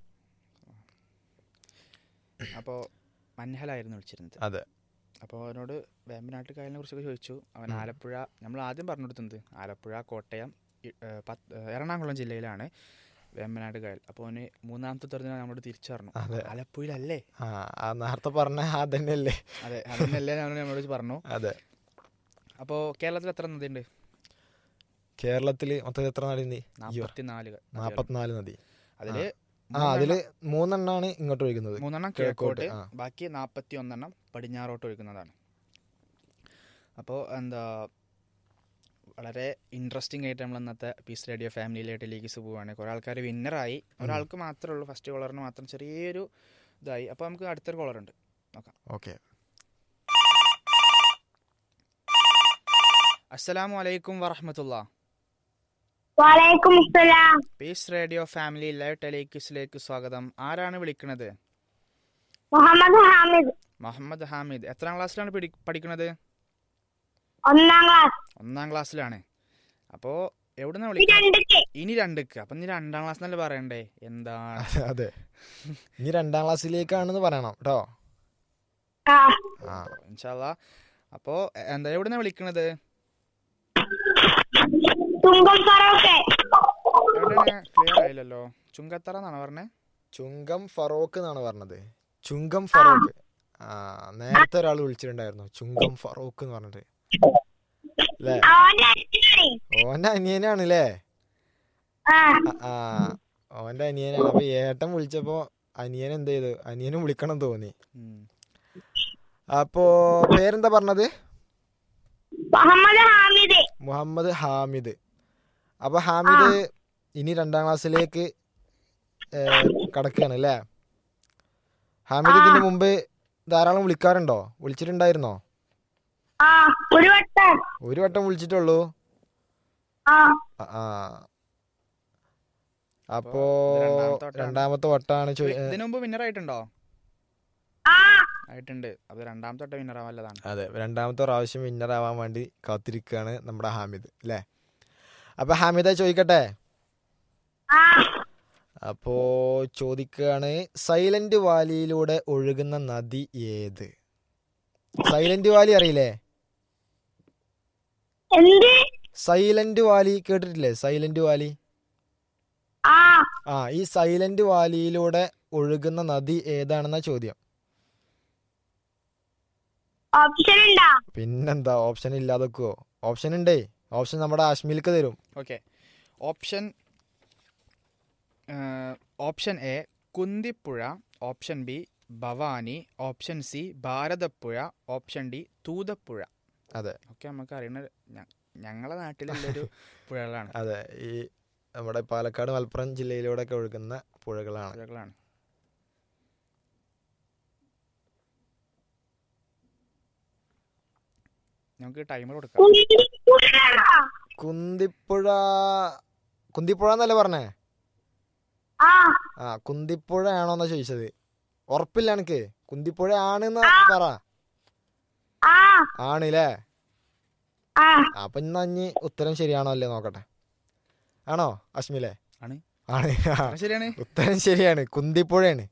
അപ്പോൾ മൻഹലായിരുന്നു വിളിച്ചിരുന്നത് അതെ അപ്പോൾ അവനോട് വേമ്പനാട്ട് കായലിനെ കുറിച്ചൊക്കെ ചോദിച്ചു അവൻ ഉം. ആലപ്പുഴ നമ്മൾ ആദ്യം പറഞ്ഞു കൊടുത്തത് ആലപ്പുഴ കോട്ടയം ഇ- ഏ, പത്ത് ഏ, എറണാകുളം ജില്ലയിലാണ് വേമ്പനാട്ട് കായൽ അപ്പോൾ അവന് മൂന്നാമത്തെ തുറന്ന് നമ്മളോട് തിരിച്ചു പറഞ്ഞു അതെ. ആലപ്പുഴയിലല്ലേ ആ ആ നേരത്തെ പറഞ്ഞ ആ തന്നെയല്ലേ അതെ അതന്നെയല്ലേ ഞാൻ നമ്മളോട് പറഞ്ഞു അതെ അപ്പോൾ കേരളത്തിൽ എത്ര നദിയുണ്ട് കേരളത്തിൽ മൊത്തത്തിൽ എത്ര നദി അയ്യോ നാൽപ്പത്തി നാല് നാപ്പത്തിനാല് നദി അതിൽ ആ അതില് മൂന്നെണ്ണാണ് ഇങ്ങോട്ട് ഒഴുകുന്നത് മൂന്നെണ്ണം കിഴക്കോട്ട്, കിഴക്കോട്ട് ആ. ബാക്കി നാൽപ്പത്തി ഒന്നെണ്ണം പടിഞ്ഞാറോട്ട് ഒഴുകുന്നതാണ് അപ്പോൾ എന്താ വളരെ ഇൻട്രസ്റ്റിംഗ് ആയിട്ട് നമ്മൾ ഇന്നത്തെ പീസ് റേഡിയോ ഫാമിലിയിലായിട്ട് ലീഗ്സ് പോവുകയാണ് കുറേ ആൾക്കാർ വിന്നറായി ഒരാൾക്ക് മാത്രമേ ഉള്ളൂ ഫസ്റ്റ് കോളറിന് മാത്രം ചെറിയൊരു ഇതായി അപ്പോൾ നമുക്ക് അടുത്തൊരു കോളർ ഉണ്ട് ഓക്കെ അസ്സലാമു അലൈക്കും വറഹമത്തുള്ള വലൈക്കും അസ്സലാം പീസ് റേഡിയോ ഫാമിലി ലൈവ് ടെലിക്യൂസിലേക്ക് സ്വാഗതം ആരാണ് വിളിക്കുന്നത് മുഹമ്മദ് ഹാമിദ് മുഹമ്മദ് ഹാമിദ് എത്രാം ക്ലാസ്സിലാണ് പിടി- പഠിക്കുന്നത് ഒന്നാം ക്ലാസ് ഒന്നാം ക്ലാസ്സിലാണ് അപ്പോൾ എവിടുന്ന ഈ വിളിക്കുന്നത് രണ്ടക്ക് ഇനി രണ്ടുക്ക് അപ്പം ഇനി രണ്ടാം ക്ലാസ് എന്നല്ലേ പറയണ്ടേ എന്താണ് അതെ ഇനി രണ്ടാം ക്ലാസ്സിലേക്കാണെന്ന് പറയണം കേട്ടോ ആ ആ ഇൻഷാല്ല അപ്പോൾ എന്താ എവിടുന്ന വിളിക്കണത് തുങ്കം ഫറോക്ക് എവിടെയാണ് ക്ലിയർ ആയില്ലല്ലോ ചുങ്കത്തറ എന്നാണ് പറഞ്ഞത് ചുങ്കം ഫറോക്ക് എന്നാണ് പറഞ്ഞത് ചുങ്കം ഫറോക്ക് ആ നേരത്തെ ഒരാൾ വിളിച്ചിട്ടുണ്ടായിരുന്നു ചുങ്കം ഫറോക്ക് എന്ന് പറഞ്ഞിട്ട് അല്ലേ അവന്റെ അച്ഛനാണ് ഓന്റെ അനിയനാണ് അല്ലേ ആ ആ ഓന്റെ അനിയനാണ് അപ്പൊ ഏട്ടൻ വിളിച്ചപ്പോ അനിയൻ എന്ത് ചെയ്തു അനിയനും വിളിക്കണം തോന്നി ഉം. അപ്പോ പേരെന്താ പറഞ്ഞത് മുഹമ്മദ് ഹാമിദ് മുഹമ്മദ് ഹാമിദ് അപ്പൊ ഹാമിദ് ഇനി രണ്ടാം ക്ലാസ്സിലേക്ക് കടക്കുകയാണ് അല്ലേ ഹാമിദ് ഇതിന് മുമ്പ് ധാരാളം വിളിക്കാറുണ്ടോ വിളിച്ചിട്ടുണ്ടായിരുന്നോ ആ ഒരു വട്ടം ഒരു വട്ടം വിളിച്ചിട്ടുള്ളൂ ആ ആ, ആ അപ്പോ ഇത് രണ്ടാമത്തെ വട്ടമാണ്. രണ്ടാമത്തെ വട്ടാണ് ചോ- ഏ, ഇതിനു മുമ്പ് വിന്നർ ആയിട്ടുണ്ടോ ആ ആയിട്ടുണ്ട് അത് രണ്ടാമത്തെ വട്ടം വിന്നർ ആവാല്ലതാണ് അതെ രണ്ടാമത്തെ പ്രാവശ്യം വിന്നർ ആവാൻ വേണ്ടി കാത്തിരിക്കുകയാണ് നമ്മുടെ ഹാമിദ് അല്ലേ അപ്പൊ ഹാമിദ ചോദിക്കട്ടെ ആ അപ്പോ ചോദിക്കുകയാണ് സൈലന്റ് വാലിയിലൂടെ ഒഴുകുന്ന നദി ഏത് സൈലന്റ് വാലി അറിയില്ലേ എന്ത് സൈലന്റ് വാലി കേട്ടിട്ടില്ലേ സൈലന്റ് വാലി ആ ആ ഈ സൈലന്റ് വാലിയിലൂടെ ഒഴുകുന്ന നദി ഏതാണെന്ന ചോദ്യം ഓപ്ഷൻ ഉണ്ടാ പിന്നെന്താ ഓപ്ഷൻ ഇല്ലാതൊക്കെയോ ഓപ്ഷൻ ഉണ്ടേ ഓപ്ഷൻ നമ്മുടെ ആശ്മിൽക്ക് തരും okay option option A Kunthippuzha option B Bhavani option C Bharathappuzha option D Thoothappuzha അതെ ഒക്കെ നമുക്ക് അറിയുന്ന ഞ- ഞങ്ങളെ നാട്ടിലുള്ളൊരു പുഴകളാണ് അതെ ഈ നമ്മുടെ പാലക്കാട് മലപ്പുറം ജില്ലയിലൂടെ ഒക്കെ ഒഴുകുന്ന പുഴകളാണ് പുഴകളാണ് നമുക്ക് ടൈമർ കൊടുക്കാം കുന്തിപ്പുഴ കുന്തിപ്പുഴ കുന്തിപ്പുഴ എന്നല്ലേ പറഞ്ഞേ ആ ആ കുന്തിപ്പുഴ ആണോന്നാ ചോദിച്ചത് ഉറപ്പില്ല എനിക്ക് കുന്തിപ്പുഴ ആണെന്ന് പറ ആ ആണല്ലേ ആ അപ്പൊ ഇന്ന് അഞ്ഞ് ഉത്തരം ശരിയാണോ അല്ലേ നോക്കട്ടെ ആണോ അശ്മിലെ ആണ്. ആണ് ആ, ആ, ശരിയാണ് ഉത്തരം ശരിയാണ് കുന്തിപ്പുഴയാണ്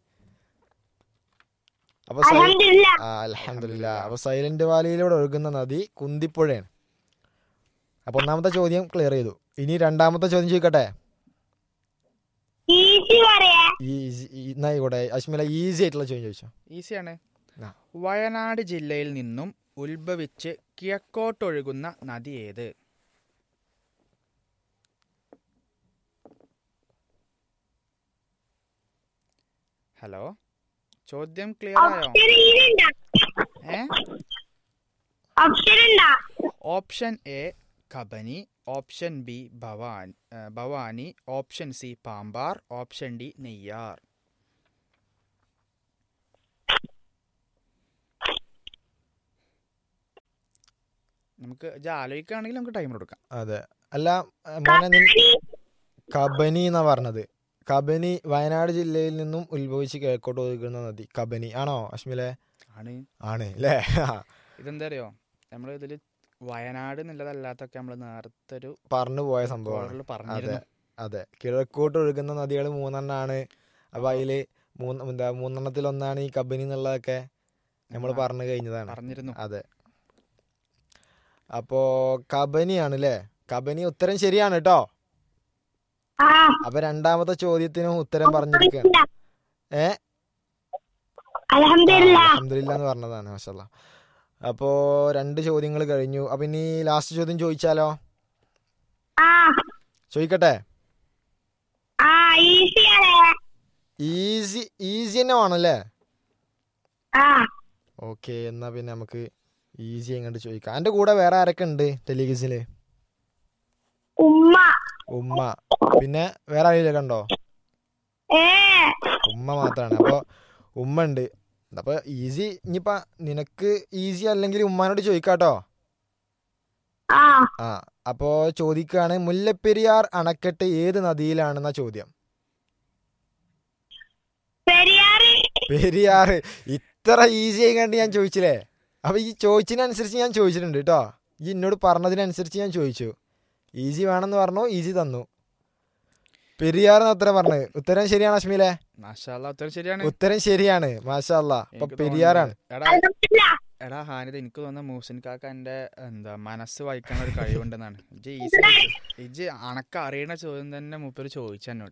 അപ്പൊ സൈ- അലഹമില്ല ആ അലഹമില്ല അപ്പൊ സൈലന്റ് വാലിയിലൂടെ ഒഴുകുന്ന നദി കുന്തിപ്പുഴയാണ് അപ്പൊ ഒന്നാമത്തെ ചോദ്യം ക്ലിയർ ചെയ്തു ഇനി രണ്ടാമത്തെ ചോദ്യം ചോദിക്കട്ടെ ഈസി പറയാ ഇന്നായിക്കോട്ടെ അശ്മില ഈസി ആയിട്ടുള്ള ചോദ്യം ചോദിച്ചോ ഈസിയാണ് ആ. വയനാട് ജില്ലയിൽ നിന്നും ഉത്ഭവിച്ച് കിഴക്കോട്ടൊഴുകുന്ന നദി ഏത് ഹലോ ചോദ്യം ക്ലിയർ ആയോ ഓപ്ഷൻ ഈനുണ്ടാ ഏ ഓപ്ഷൻ ഉണ്ടാ option A Kabani option B ഭവാൻ ആ, Bhavani option C Pambar option D Neyyar നമുക്ക് ഇത് ആലോചിക്കുകയാണെങ്കിൽ നമുക്ക് ടൈം കൊടുക്കാം അതെ അല്ല ഏ, മോനെ നിൻ കബനി എന്നാ പറഞ്ഞത് കബനി വയനാട് ജില്ലയിൽ നിന്നും ഉത്ഭവിച്ച് കിഴക്കോട്ട് ഒഴുകുന്ന നദി കബനി ആണോ അശ്മിലെ ആണ് ആണ് അല്ലേ ഇതെന്താ അറിയോ നമ്മൾ ഇതിൽ വയനാട് എന്നുള്ളതല്ലാത്തൊക്കെ നമ്മൾ നേരത്തെ ഒരു പറഞ്ഞു പോയ സംഭവമാണ് കോറിൽ പറഞ്ഞിരുന്നു അതെ കിഴക്കോട്ട് ഒഴുകുന്ന നദികൾ മൂന്നെണ്ണാണ് അപ്പൊ അതില് മൂന്ന് എന്താ മൂന്നെണ്ണത്തിൽ ഒന്നാണ് ഈ കബനി എന്നുള്ളതൊക്കെ നമ്മൾ പറഞ്ഞു കഴിഞ്ഞതാണ് പറഞ്ഞിരുന്നു അതെ അപ്പോ കബനിയാണ് അല്ലേ കബനി ഉത്തരം ശരിയാണ് കേട്ടോ ആ അപ്പൊ രണ്ടാമത്തെ ചോദ്യത്തിനും ഉത്തരം പറഞ്ഞിരിക്കുകയാണ് ഏ അലഹമില്ല അലഹമില്ല എന്ന് പറഞ്ഞതാണ് മാഷല്ല അപ്പോ രണ്ട് ചോദ്യങ്ങൾ കഴിഞ്ഞു അപ്പൊ ഇനി ലാസ്റ്റ് ചോദ്യം ചോദിച്ചാലോ ആ ചോദിക്കട്ടെ ആ ഈസിയാണ് ഈസി ഈസി തന്നെ വേണല്ലേ ആ ഓക്കെ എന്നാ പിന്നെ നമുക്ക് ഈസി എങ്ങോട്ട് ചോദിക്കാം എൻ്റെ കൂടെ വേറെ ആരൊക്കെ ഉണ്ട് ടെലിവിഷനില് ഉമ്മ ഉമ്മ പിന്നെ വേറെ ആരെങ്കിലും ഉണ്ടോ ഏ ഉമ്മ മാത്രമാണ് അപ്പോൾ ഉമ്മ ഉണ്ട് അപ്പോൾ ഈസി ഇനിയിപ്പോൾ നിനക്ക് ഈസി അല്ലെങ്കിൽ ഉമ്മാനോട് ചോദിക്കാട്ടോ ആ ആ അപ്പോൾ ചോദിക്കുകയാണ് മുല്ലപ്പെരിയാർ അണക്കെട്ട് ഏത് നദിയിലാണെന്ന ചോദ്യം പെരിയാറ് പെരിയാർ ഇത്ര ഈസി ആയിക്കണ്ട് ഞാൻ ചോദിച്ചില്ലേ അപ്പോൾ ഈ ചോദിച്ചതിനനുസരിച്ച് ഞാൻ ചോദിച്ചിട്ടുണ്ട് കേട്ടോ ഈ എന്നോട് പറഞ്ഞതിനനുസരിച്ച് ഞാൻ ചോദിച്ചു ഈസി വേണമെന്ന് പറഞ്ഞു ഈസി തന്നു പെരിയാർ എന്ന് ഉത്തരം പറഞ്ഞത് ഉത്തരം ശരിയാണ് അശ്മിലെ മാഷാല്ല ഉത്തരം ശരിയാണ് ഉത്തരം ശരിയാണ് മാഷാ അല്ലാ അപ്പൊ എനിക്ക് പെരിയാറാണ് തോന്നുന്നത് എടാ അലഹമില്ല എടാ ഹാനിത എനിക്ക് തോന്നുന്ന മൂസിൻ കാക്ക എന്റെ എന്താ മനസ്സ് വായിക്കാൻ ഒരു കഴിവുണ്ടെന്നാണ് ഇജ് ഈസി ഇജ് അണക്ക് അറിയണ ചോദ്യം തന്നെ മൂപ്പര് ചോദിച്ചു എന്നോട്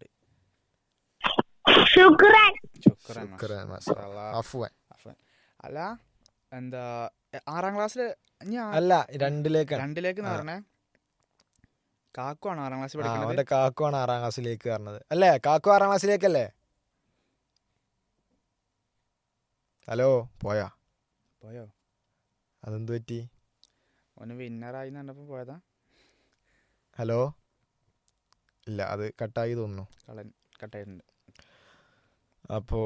ശുക്രൻ ശുക്രൻ ശുക്രൻ, മാഷാ. മാഷാ അല്ലാ. അഫ്വാൻ. അഫ്വാൻ. അല്ല എന്താ എ, ആറാം ക്ലാസ്സില് ഞാൻ അല്ല രണ്ടിലേക്കാണ് രണ്ടിലേക്ക് ആ. പറഞ്ഞേ കാക്കുവാണ് ആറാം ക്ലാസ്സിൽ ആ, പഠിക്കുന്നത് അവന്റെ കാക്കുവാണ് ആറാം ക്ലാസ്സിലേക്ക് പറഞ്ഞത് അല്ലേ കാക്കു ആറാം ക്ലാസ്സിലേക്കല്ലേ ഹലോ പോയാ പോയോ അതെന്ത് പറ്റി ഓന് വിന്നറായി കണ്ടപ്പോ പോയതാ ഹലോ ഇല്ല അത് കട്ടായി തോന്നുന്നു കളൻ കട്ടായിട്ടുണ്ട് അപ്പോ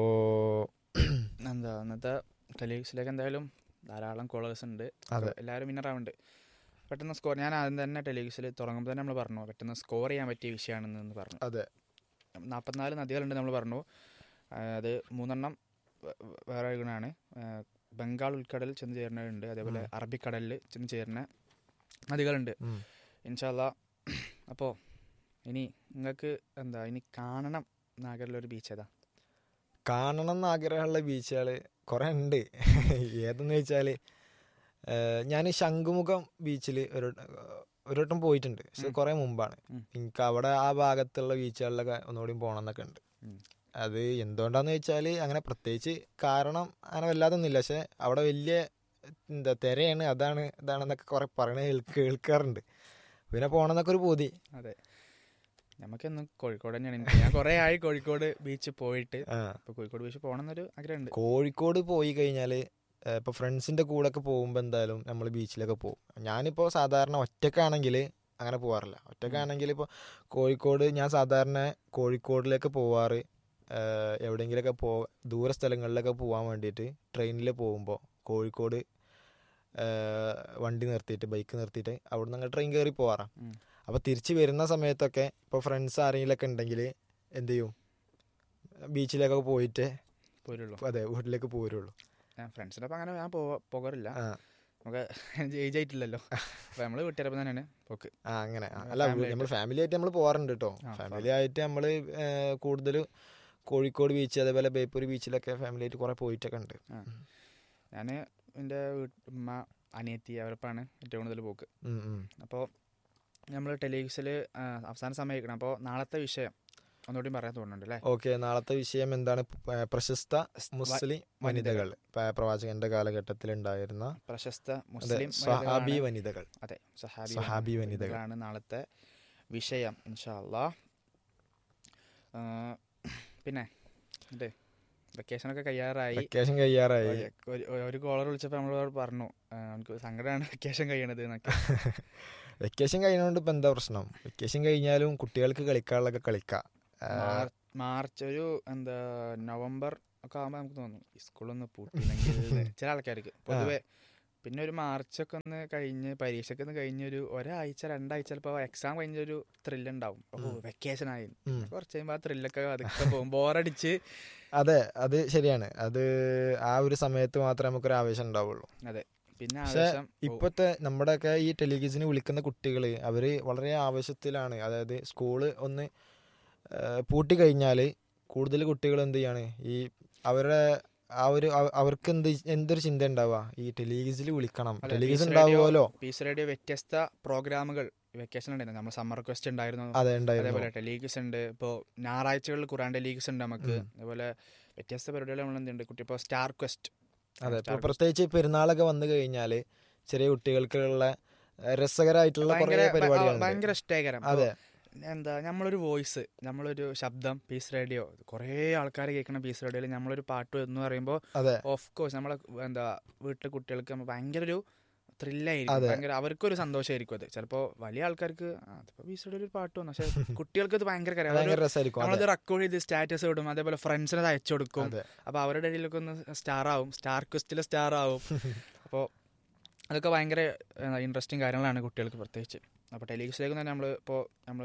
എന്താ ഇന്നത്തെ ടെലിവിഷനിലേക്ക് എന്തായാലും ധാരാളം കോളേഴ്സ് ഉണ്ട് അതെ. എല്ലാവരും വിന്നറാവുന്നുണ്ട് പെട്ടെന്ന് സ്കോർ ഞാൻ ആദ്യം തന്നെ ടെലിവിഷനിൽ തുടങ്ങുമ്പോൾ തന്നെ നമ്മൾ പറഞ്ഞു പെട്ടെന്ന് സ്കോർ ചെയ്യാൻ പറ്റിയ വിഷയമാണെന്ന് പറഞ്ഞു അതെ നാൽപ്പത്തിനാല് നദികളുണ്ട് നമ്മൾ പറഞ്ഞു ആ, അത് മൂന്നെണ്ണം വേ- വേറെ ഒഴുകണാണ് ആ, ബംഗാൾ ഉൾക്കടൽ ചെന്ന് ചേരുന്നതുണ്ട് അതേപോലെ ഉം. അറബിക്കടലിൽ ചെന്ന് ചേരുന്ന നദികളുണ്ട് ഉം. ഇൻഷാല്ല അപ്പോൾ ഇനി നിങ്ങൾക്ക് എന്താ ഇനി കാണണം നാഗരിലൊരു ബീച്ച് ഏതാ കാണണം എന്ന് ആഗ്രഹമുള്ള ബീച്ചുകൾ കുറേ ഉണ്ട് ഏതെന്ന് വെച്ചാൽ ഞാൻ ശംഖുമുഖം ബീച്ചിൽ ഒരു ഒരു വട്ടം പോയിട്ടുണ്ട് പക്ഷെ ഉം. കുറേ മുമ്പാണ് ഉം. എനിക്ക് അവിടെ ആ ഭാഗത്തുള്ള ബീച്ചുകളിലൊക്കെ ഒന്നുകൂടി പോകണം എന്നൊക്കെ ഉണ്ട് ഉം. അത് എന്തുകൊണ്ടാന്ന് വെച്ചാൽ അങ്ങനെ പ്രത്യേകിച്ച് കാരണം അങ്ങനെ വല്ലാതൊന്നുമില്ല പക്ഷെ അവിടെ വലിയ എന്താ തിരയാണ് അതാണ് ഇതാണെന്നൊക്കെ കുറേ പറയണ കേൾക്കാറുണ്ട് പിന്നെ പോകണമെന്നൊക്കെ ഒരു പൂതി അതെ നമുക്കെന്നും കോഴിക്കോട് തന്നെയാണ് എനിക്ക് ഞാൻ കുറേ ആയി കോഴിക്കോട് ബീച്ച് പോയിട്ട് ആ അപ്പോൾ കോഴിക്കോട് ബീച്ച് പോകണം എന്നൊരു ആഗ്രഹമുണ്ട് കോഴിക്കോട് പോയി കഴിഞ്ഞാൽ ഇപ്പോൾ ഫ്രണ്ട്സിൻ്റെ കൂടെ ഒക്കെ പോകുമ്പോൾ എന്തായാലും നമ്മൾ ബീച്ചിലൊക്കെ പോകും ഞാനിപ്പോൾ സാധാരണ ഒറ്റക്കാണെങ്കിൽ അങ്ങനെ പോകാറില്ല ഒറ്റക്കാണെങ്കിൽ ഇപ്പോൾ കോഴിക്കോട് ഞാൻ സാധാരണ കോഴിക്കോടിലേക്ക് പോവാറ് ഏഹ്, എവിടെയെങ്കിലുമൊക്കെ പോ ദൂര സ്ഥലങ്ങളിലൊക്കെ പോകാൻ വേണ്ടിയിട്ട് ട്രെയിനിൽ പോകുമ്പോൾ കോഴിക്കോട് ഏഹ്, വണ്ടി നിർത്തിയിട്ട് ബൈക്ക് നിർത്തിയിട്ട് അവിടെ നിന്ന് ട്രെയിൻ കയറി പോവാറാണ് ഉം. അപ്പോൾ തിരിച്ച് വരുന്ന സമയത്തൊക്കെ ഇപ്പോൾ ഫ്രണ്ട്സ് ആരെങ്കിലുമൊക്കെ ഉണ്ടെങ്കിൽ എന്ത് ചെയ്യും ബീച്ചിലേക്കൊക്കെ പോയിട്ട് പോരുള്ളൂ അതെ വീട്ടിലേക്ക് പോരുള്ളൂ ഞാൻ ഫ്രണ്ട്സിനൊപ്പം അങ്ങനെ ഞാൻ പോവാ പോകാറില്ല ആ നമുക്ക് ഏജ് ആയിട്ടില്ലല്ലോ അപ്പോൾ നമ്മൾ വീട്ടുകാരപ്പം തന്നെയാണ് പോക്ക് ആ അങ്ങനെ ആ, അല്ല Family നമ്മൾ ഫാമിലി ആയിട്ട് നമ്മൾ പോകാറുണ്ട് കേട്ടോ ആ, ഫാമിലി ആയിട്ട് നമ്മൾ കൂടുതൽ കോഴിക്കോട് ബീച്ച് അതേപോലെ ബേപ്പൂർ ബീച്ചിലൊക്കെ ഫാമിലി ആയിട്ട് കുറെ പോയിട്ടൊക്കെ ഉണ്ട് ഞാൻ എൻ്റെ ഉമ്മ അനിയത്തി അവരപ്പാണ് ഏറ്റവും കൂടുതൽ പോക്ക് ഉം, ഉം. അപ്പോൾ നമ്മൾ ടെലിവിഷനിൽ അവസാന സമയം ആയിരിക്കണം അപ്പോൾ നാളത്തെ വിഷയം ഒന്നുകൂടി പറയാൻ തോന്നുന്നുണ്ട് അല്ലേ ഓക്കെ നാളത്തെ വിഷയം എന്താണ് പ- പ്രശസ്ത മുസ്ലിം വനിതകൾ പ- പ്രവാചകന്റെ കാലഘട്ടത്തിൽ ഉണ്ടായിരുന്ന പ്രശസ്ത അതെ മുസ്ലിം സഹാബി വനിതകളാണ്- വനിതകൾ അതെ സഹാബി സഹാബി വനിതകൾ. വനിതകളാണ് നാളത്തെ വിഷയം ഇൻഷാല്ലാ പിന്നെ അതെ വെക്കേഷനൊക്കെ കഴിയാറായി വെക്കേഷൻ കഴിയാറായി ഒരു- ഒരു- ഒരു കോളർ വിളിച്ചപ്പോൾ നമ്മളോട് പറഞ്ഞു ആ, നമുക്ക് സങ്കടമാണ് വെക്കേഷൻ കഴിയണത് എന്നൊക്കെ വെക്കേഷൻ കഴിയുന്നതുകൊണ്ട് ഇപ്പം എന്താ പ്രശ്നം വെക്കേഷൻ കഴിഞ്ഞാലും കുട്ടികൾക്ക് കളിക്കാനുള്ളതൊക്കെ കളിക്കാം ആ, മാർ- മാർച്ച് ഒരു എന്താ നവംബർ ഒക്കെ ആകുമ്പോൾ നമുക്ക് തോന്നും ഈ സ്കൂളൊന്ന് പൂട്ടിയില്ലെങ്കിൽ എന്ന്. ചില ആൾക്കാർക്ക് പൊതുവെ പിന്നെ ഒരു മാർച്ചൊക്കെ ഒന്ന് കഴിഞ്ഞ് പരീക്ഷയൊക്കെ ഒന്ന് കഴിഞ്ഞ് ഒരു ഒരാഴ്ച രണ്ടാഴ്ച ചിലപ്പോൾ എക്സാം കഴിഞ്ഞൊരു ത്രില്ല് ഉണ്ടാവും ഓ വെക്കേഷൻ ആയി ഉം. കുറച്ച് കഴിയുമ്പോൾ ആ ത്രില്ലൊക്കെ അതൊക്കെ പോകും ബോറടിച്ച് അതെ അത് ശരിയാണ് അത് ആ ഒരു സമയത്ത് മാത്രമേ നമുക്കൊരു ആവേശം ഉണ്ടാവുള്ളൂ അതെ പിന്നെ പക്ഷെ ആവേശം ഓ, ഇപ്പോഴത്തെ നമ്മുടെയൊക്കെ ഈ ടെലിവിഷന് വിളിക്കുന്ന കുട്ടികൾ അവർ വളരെ ആവശ്യത്തിലാണ് അതായത് സ്കൂള് ഒന്ന് പൂട്ടി കഴിഞ്ഞാൽ കൂടുതൽ കുട്ടികൾ എന്ത് ചെയ്യാണ് ഈ അവരുടെ ആ ഒരു അവ- അവർക്ക് എന്ത് എന്തൊരു ചിന്ത ഉണ്ടാവുക ഈ ടെലിവിഷനിൽ വിളിക്കണം അതെ, ടെലിവിഷൻ പീസ് റേഡിയോ- ഉണ്ടാവുമല്ലോ പീസ് റേഡിയോ വ്യത്യസ്ത പ്രോഗ്രാമുകൾ വെക്കേഷൻ ഉണ്ടായിരുന്നു നമ്മൾ സമ്മർ റിക്വസ്റ്റ് ഉണ്ടായിരുന്നു അതെ ഉണ്ടായിരുന്നു അതേപോലെ ടെലീഗ്സ് ഉണ്ട് ഇപ്പോൾ ഞായറാഴ്ചകളിൽ ഖുറാൻ ടെലീഗ്സ് ഉണ്ട് നമുക്ക് അതേപോലെ വ്യത്യസ്ത പരിപാടികൾ നമ്മൾ എന്തുണ്ട് കുട്ടി ഇപ്പോൾ സ്റ്റാർ ക്വസ്റ്റ് അതെ ഇപ്പോൾ പ്രത്യേകിച്ച് പെരുന്നാളൊക്കെ വന്നു കഴിഞ്ഞാൽ ചെറിയ കുട്ടികൾക്കുള്ള ഏഹ്, രസകരമായിട്ടുള്ള കുറേ ഭയങ്കര പരിപാടികളുണ്ട് ഭയങ്കര ഇഷ്ടകരം അതെ എന്താ നമ്മളൊരു വോയിസ് നമ്മളൊരു ശബ്ദം പീസ് റേഡിയോ കുറേ ആൾക്കാർ കേൾക്കുന്ന പീസ് റേഡിയോയിൽ നമ്മളൊരു പാട്ട് എന്ന് പറയുമ്പോൾ അതെ ഓഫ് കോഴ്സ് നമ്മളെ എന്താ വീട്ടിലെ കുട്ടികൾക്ക് നമ്മ ഭയങ്കര ഒരു ത്രില്ലായിരിക്കും അതെ. ഭയങ്കര അവർക്കൊരു സന്തോഷമായിരിക്കും അത് ചിലപ്പോൾ വലിയ ആൾക്കാർക്ക് ആ, അതിപ്പോ പീസ് റേഡിയോയിൽ ഒരു പാട്ട് വന്നു പക്ഷെ കുട്ടികൾക്ക് അത് ഭയങ്കര കാര്യം ഭയങ്കര രസമായിരിക്കും നമ്മളത് അതെ റെക്കോർഡ് ചെയ്ത് സ്റ്റാറ്റസ് ഇടും അതേപോലെ ഫ്രണ്ട്സിന് അത് അയച്ചു കൊടുക്കും അതെ അപ്പോൾ അവരുടെ ഇടയിലൊക്കെ ഒന്ന് സ്റ്റാർ ആവും സ്റ്റാർ ക്വസ്റ്റിലെ സ്റ്റാർ ആവും അപ്പോൾ അതൊക്കെ ഭയങ്കര ഇൻട്രസ്റ്റിംഗ് കാര്യങ്ങളാണ് കുട്ടികൾക്ക് പ്രത്യേകിച്ച് അപ്പോൾ ടെലിവിഷനിലേക്ക് തന്നെ നമ്മൾ ഇപ്പോൾ നമ്മൾ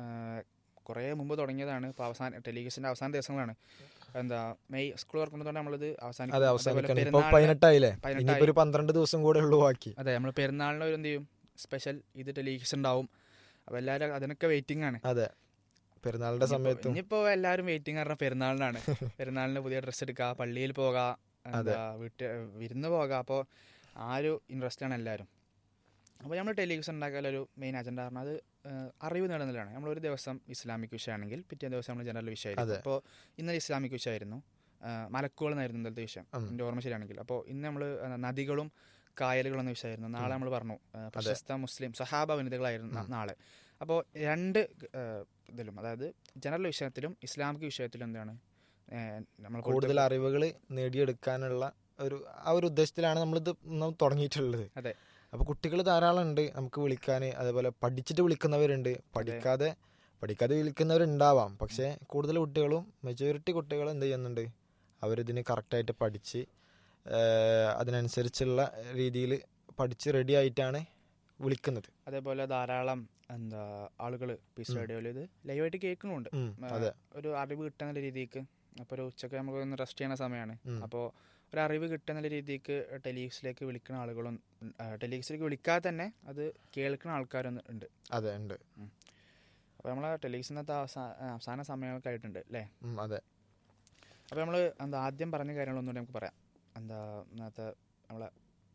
കുറേ മുമ്പ് തുടങ്ങിയതാണ് ഇപ്പോൾ അവസാന ടെലിവിഷൻ്റെ അവസാന ദിവസങ്ങളാണ് എന്താ മെയ് സ്കൂൾ തുറക്കുന്നതുകൊണ്ട് നമ്മളിത് അവസാനിക്കും അതെ അതേപോലെ അവസാനിക്കണം ഇപ്പൊ പെരുന്നാളിന് പതിനെട്ടായില്ലേ പതിനെട്ടായി. ഇനിയിപ്പോ ഒരു പന്ത്രണ്ട് ദിവസം കൂടെ ഉള്ളു ബാക്കി അതെ നമ്മൾ പെരുന്നാളിന് ഒരു എന്ത് ചെയ്യും സ്പെഷ്യൽ ഇത് ടെലിവിഷൻ ഉണ്ടാവും അപ്പോൾ എല്ലാവരും അതിനൊക്കെ വെയിറ്റിംഗ് ആണ് അതെ പെരുന്നാളിന്റെ സമയത്തും ഇനിയിപ്പോ എല്ലാവരും വെയിറ്റിംഗ് കാരണം പെരുന്നാളിനാണ് പെരുന്നാളിന് പുതിയ ഡ്രസ്സ് എടുക്കുക പള്ളിയിൽ പോകാം എന്താ വീട്ടിൽ വിരുന്ന് പോകാം അപ്പോൾ ആ ഒരു ഇൻട്രസ്റ്റ് ആണ് എല്ലാവരും അപ്പോൾ നമ്മൾ ടെലിവിഷൻ ഉണ്ടാക്കാൻ ഒരു മെയിൻ അജണ്ട പറഞ്ഞാൽ അത് ഏഹ്, അറിവ് നേടുന്നതാണ് നമ്മളൊരു ദിവസം ഇസ്ലാമിക് വിഷയമാണെങ്കിൽ പിറ്റേ ദിവസം നമ്മൾ ജനറൽ വിഷയമായിരിക്കും അതെ. അപ്പോൾ ഇന്നലെ ഇസ്ലാമിക് വിഷയമായിരുന്നു ഏഹ്, മലക്കുകൾ എന്നായിരുന്നു ഇന്നലത്തെ വിഷയം ഉം. എൻ്റെ ഓർമ്മ ശരിയാണെങ്കിൽ അപ്പോൾ ഇന്ന് നമ്മൾ നദികളും കായലുകളും എന്ന വിഷയമായിരുന്നു നാളെ നമ്മൾ പറഞ്ഞു ഏഹ്, പ്രശസ്ത മുസ്ലിം സഹാബ വനിതകളായിരുന്നു ന- നാളെ അപ്പോൾ രണ്ട് ഏഹ്, ഇതിലും അതായത് ജനറൽ വിഷയത്തിലും ഇസ്ലാമിക് വിഷയത്തിലും എന്താണ് ഏഹ്, നമ്മൾ കൊടുത്ത- കൂടുതൽ അറിവുകൾ നേടിയെടുക്കാനുള്ള ഒരു ആ ഒരു ഉദ്ദേശത്തിലാണ് നമ്മളിത് ഒന്നാം തുടങ്ങിയിട്ടുള്ളത് അതെ. അപ്പോൾ കുട്ടികൾ ധാരാളം ഉണ്ട് നമുക്ക് വിളിക്കാൻ അതേപോലെ പഠിച്ചിട്ട് വിളിക്കുന്നവരുണ്ട് പഠിക്കാതെ പഠിക്കാതെ വിളിക്കുന്നവരുണ്ടാവാം പക്ഷേ കൂടുതൽ കുട്ടികളും മെജോറിറ്റി കുട്ടികളും എന്ത് ചെയ്യുന്നുണ്ട് അവരിതിന് കറക്റ്റായിട്ട് പഠിച്ച് ഏഹ്, അതിനനുസരിച്ചുള്ള രീതിയിൽ പഠിച്ച് റെഡി ആയിട്ടാണ് വിളിക്കുന്നത് അതേപോലെ ധാരാളം എന്താ ആളുകൾ പീസ് റേഡിയോയിൽ ഇത് ലൈവായിട്ട് കേൾക്കുന്നുണ്ട് ഉം, ആ, അതെ ഒരു അറിവ് കിട്ടുന്ന രീതിക്ക് അപ്പോൾ ഒരു ഉച്ചക്ക് നമുക്ക് ഒന്ന് റെസ്റ്റ് ചെയ്യുന്ന സമയമാണ് ഉം. അപ്പോൾ ഒരു അറിവ് കിട്ടുന്ന രീതിക്ക് ടെലീഗ്സിലേക്ക് വിളിക്കുന്ന ആളുകളും ടെലീഗ്സിലേക്ക് വിളിക്കാതെ തന്നെ അത് കേൾക്കുന്ന ആൾക്കാരും ഉണ്ട് അതെ ഉണ്ട് അപ്പോൾ നമ്മളെ ടെലീഗ്സിനകത്ത് അവസാന സമയമൊക്കെ ആയിട്ടുണ്ട് അല്ലേ ഉം, അതെ അപ്പോൾ നമ്മൾ എന്താ ആദ്യം പറഞ്ഞ കാര്യങ്ങളൊന്നുകൂടി നമുക്ക് പറയാം എന്താ ഇന്നത്തെ നമ്മളെ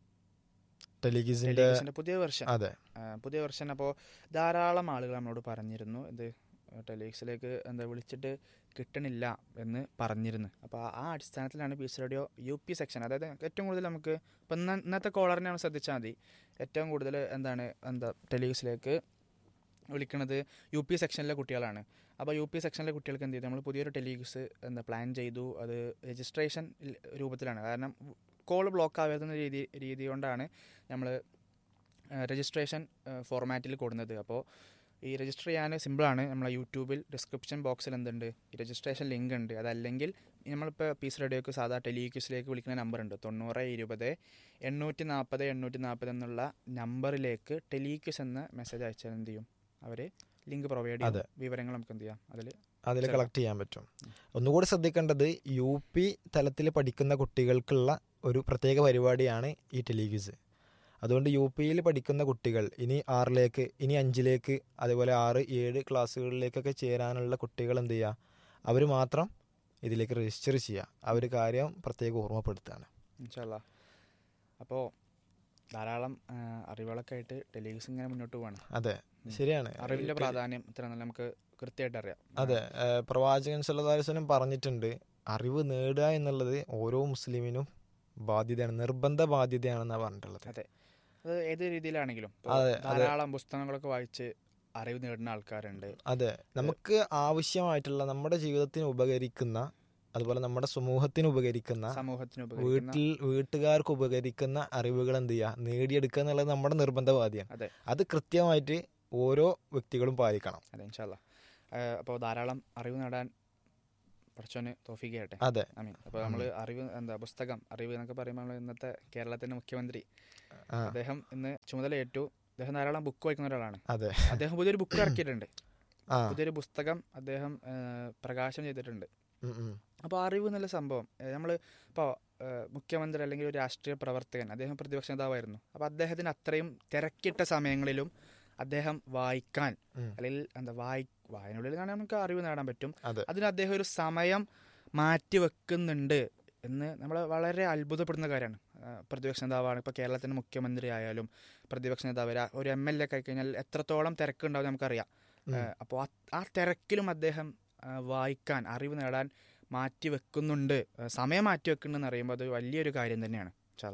ടെലിഗിസിന്റെ ടെലീഗ്സിൻ്റെ പുതിയ വെർഷൻ അതെ ആ, പുതിയ വെർഷൻ അപ്പോൾ ധാരാളം ആളുകൾ നമ്മളോട് പറഞ്ഞിരുന്നു ഇത് ടെലിവിക്സിലേക്ക് എന്താ വിളിച്ചിട്ട് കിട്ടണില്ല എന്ന് പറഞ്ഞിരുന്നു അപ്പോൾ ആ അടിസ്ഥാനത്തിലാണ് peace radio U P section അതായത് ഏറ്റവും കൂടുതൽ നമുക്ക് ഇപ്പം ഇന്ന ഇന്നത്തെ കോളറിനെ നമ്മൾ ശ്രദ്ധിച്ചാൽ മതി ഏറ്റവും കൂടുതൽ എന്താണ് എന്താ ടെലിവിക്സിലേക്ക് വിളിക്കുന്നത് യു പി സെക്ഷനിലെ കുട്ടികളാണ് അപ്പോൾ യു പി സെക്ഷനിലെ കുട്ടികൾക്ക് എന്ത് ചെയ്തു നമ്മൾ പുതിയൊരു ടെലിവിക്സ് എന്താ പ്ലാൻ ചെയ്തു അത് രജിസ്ട്രേഷൻ രൂപത്തിലാണ് കാരണം കോൾ ബ്ലോക്ക് ആവാത്ത രീതി രീതി കൊണ്ടാണ് നമ്മൾ രജിസ്ട്രേഷൻ ഫോർമാറ്റിൽ കൊടുക്കുന്നത് അപ്പോൾ ഈ രജിസ്റ്റർ ചെയ്യാൻ സിമ്പിളാണ് നമ്മളെ യൂട്യൂബിൽ ഡിസ്ക്രിപ്ഷൻ ബോക്സിൽ എന്തുണ്ട് ഈ രജിസ്ട്രേഷൻ ലിങ്ക് ഉണ്ട് അതല്ലെങ്കിൽ നമ്മളിപ്പോൾ പീസ് റേഡിയോക്ക് സാധാ ടെലിക്യൂസിലേക്ക് വിളിക്കുന്ന നമ്പർ ഉണ്ട് തൊണ്ണൂറ് ഇരുപത് എണ്ണൂറ്റി നാൽപ്പത് എണ്ണൂറ്റി നാൽപ്പത് എന്നുള്ള നമ്പറിലേക്ക് ടെലിക്യൂസ് എന്ന മെസ്സേജ് അയച്ചാൽ എന്ത് ചെയ്യും അവർ ലിങ്ക് പ്രൊവൈഡ് അതെ. ചെയ്യും വിവരങ്ങൾ നമുക്ക് എന്ത് ചെയ്യാം അതിൽ അതിൽ ചെറുപ്പം. കളക്ട് ചെയ്യാൻ പറ്റും ഒന്നുകൂടി ശ്രദ്ധിക്കേണ്ടത് യു പി തലത്തിൽ പഠിക്കുന്ന കുട്ടികൾക്കുള്ള ഒരു പ്രത്യേക പരിപാടിയാണ് ഈ ടെലിവിസ് അതുകൊണ്ട് യു പിയിൽ പഠിക്കുന്ന കുട്ടികൾ ഇനി ആറിലേക്ക് ഇനി അഞ്ചിലേക്ക് അതേപോലെ ആറ് ഏഴ് ക്ലാസ്സുകളിലേക്കൊക്കെ ചേരാനുള്ള കുട്ടികൾ എന്ത് ചെയ്യുക അവർ മാത്രം ഇതിലേക്ക് രജിസ്റ്റർ ചെയ്യുക ആ ഒരു കാര്യം പ്രത്യേകം ഓർമ്മപ്പെടുത്തുകയാണ് ഇൻഷാല്ല അപ്പോൾ ധാരാളം ആ, അറിവുകളൊക്കെ ആയിട്ട് ടെലിവിഷൻ ഇങ്ങനെ മുന്നോട്ട് പോവാണ് അതെ ശരിയാണ് അറിവിൻ്റെ പ്രാധാന്യം ഇത്ര നല്ല നമുക്ക് കൃത്യമായിട്ട് അറിയാം അതെ ഏഹ് പ്രവാചകൻ സല്ലാസ്വലം പറഞ്ഞിട്ടുണ്ട് അറിവ് നേടുക എന്നുള്ളത് ഓരോ മുസ്ലിമിനും ബാധ്യതയാണ് നിർബന്ധ ബാധ്യതയാണെന്നാണ് പറഞ്ഞിട്ടുള്ളത് അതെ അത് ഏത് രീതിയിലാണെങ്കിലും ഇപ്പൊ അതെ, അതെ. ധാരാളം പുസ്തകങ്ങളൊക്കെ വായിച്ച് അറിവ് നേടുന്ന ആൾക്കാരുണ്ട് അതെ നമുക്ക് ആവശ്യമായിട്ടുള്ള നമ്മുടെ ജീവിതത്തിന് ഉപകരിക്കുന്ന അതുപോലെ നമ്മുടെ സമൂഹത്തിന് ഉപകരിക്കുന്ന സമൂഹത്തിന് ഉപകരിക്കുന്ന വീട്ടിൽ വീട്ടുകാർക്ക് ഉപകരിക്കുന്ന അറിവുകൾ എന്ത് ചെയ്യുക നേടിയെടുക്കുക എന്നുള്ളത് നമ്മുടെ നിർബന്ധവാദിയാണ് അതെ അത് കൃത്യമായിട്ട് ഓരോ വ്യക്തികളും പാലിക്കണം അതെ ഇൻഷാല്ല അപ്പോൾ ധാരാളം അറിവ് നേടാൻ പഠിച്ചോന് തോഫിക്ക് ചെയ്യട്ടെ അതെ അമീൻ അപ്പോൾ നമ്മൾ അറിവ് എന്താ പുസ്തകം അറിവ് എന്നൊക്കെ പറയുമ്പോൾ നമ്മൾ ഇന്നത്തെ കേരളത്തിന്റെ മുഖ്യമന്ത്രി ആ അദ്ദേഹം ഇന്ന് ചുമതലയേറ്റു അദ്ദേഹം ധാരാളം ബുക്ക് വായിക്കുന്ന ഒരാളാണ് അതെ അദ്ദേഹം പുതിയൊരു ബുക്ക് ഇറക്കിയിട്ടുണ്ട് ആ പുതിയൊരു പുസ്തകം അദ്ദേഹം ആ, പ്രകാശനം ചെയ്തിട്ടുണ്ട് ഉം, ഉം. അപ്പോൾ അറിവ് എന്നുള്ള സംഭവം നമ്മൾ ഇപ്പോൾ മുഖ്യമന്ത്രി അല്ലെങ്കിൽ ഒരു രാഷ്ട്രീയ പ്രവർത്തകൻ അദ്ദേഹം പ്രതിപക്ഷ നേതാവായിരുന്നു അപ്പോൾ അദ്ദേഹത്തിന് അത്രയും തിരക്കിട്ട സമയങ്ങളിലും അദ്ദേഹം വായിക്കാൻ ഉം. അല്ലെങ്കിൽ എന്താ വായി വായനയുള്ളിൽ കാണാൻ നമുക്ക് അറിവ് നേടാൻ പറ്റും അതെ അതിന് അദ്ദേഹം ഒരു സമയം മാറ്റി വെക്കുന്നുണ്ട് എന്ന് നമ്മൾ വളരെ അത്ഭുതപ്പെടുന്ന കാര്യമാണ് ആ, പ്രതിപക്ഷ നേതാവാണ് ഇപ്പോൾ കേരളത്തിൻ്റെ മുഖ്യമന്ത്രി ആയാലും പ്രതിപക്ഷ നേതാവ് രാ- ഒരു എം എൽ എ ഒക്കെ കഴിഞ്ഞാൽ എത്രത്തോളം തിരക്കുണ്ടാവും നമുക്കറിയാം ഉം. അപ്പോൾ ആ തിരക്കിലും അദ്ദേഹം ആ, വായിക്കാൻ അറിവ് നേടാൻ മാറ്റി വെക്കുന്നുണ്ട് ആ, സമയം മാറ്റി വെക്കുന്നുണ്ടെന്ന് അറിയുമ്പോൾ അത് വലിയൊരു കാര്യം തന്നെയാണ് ചാല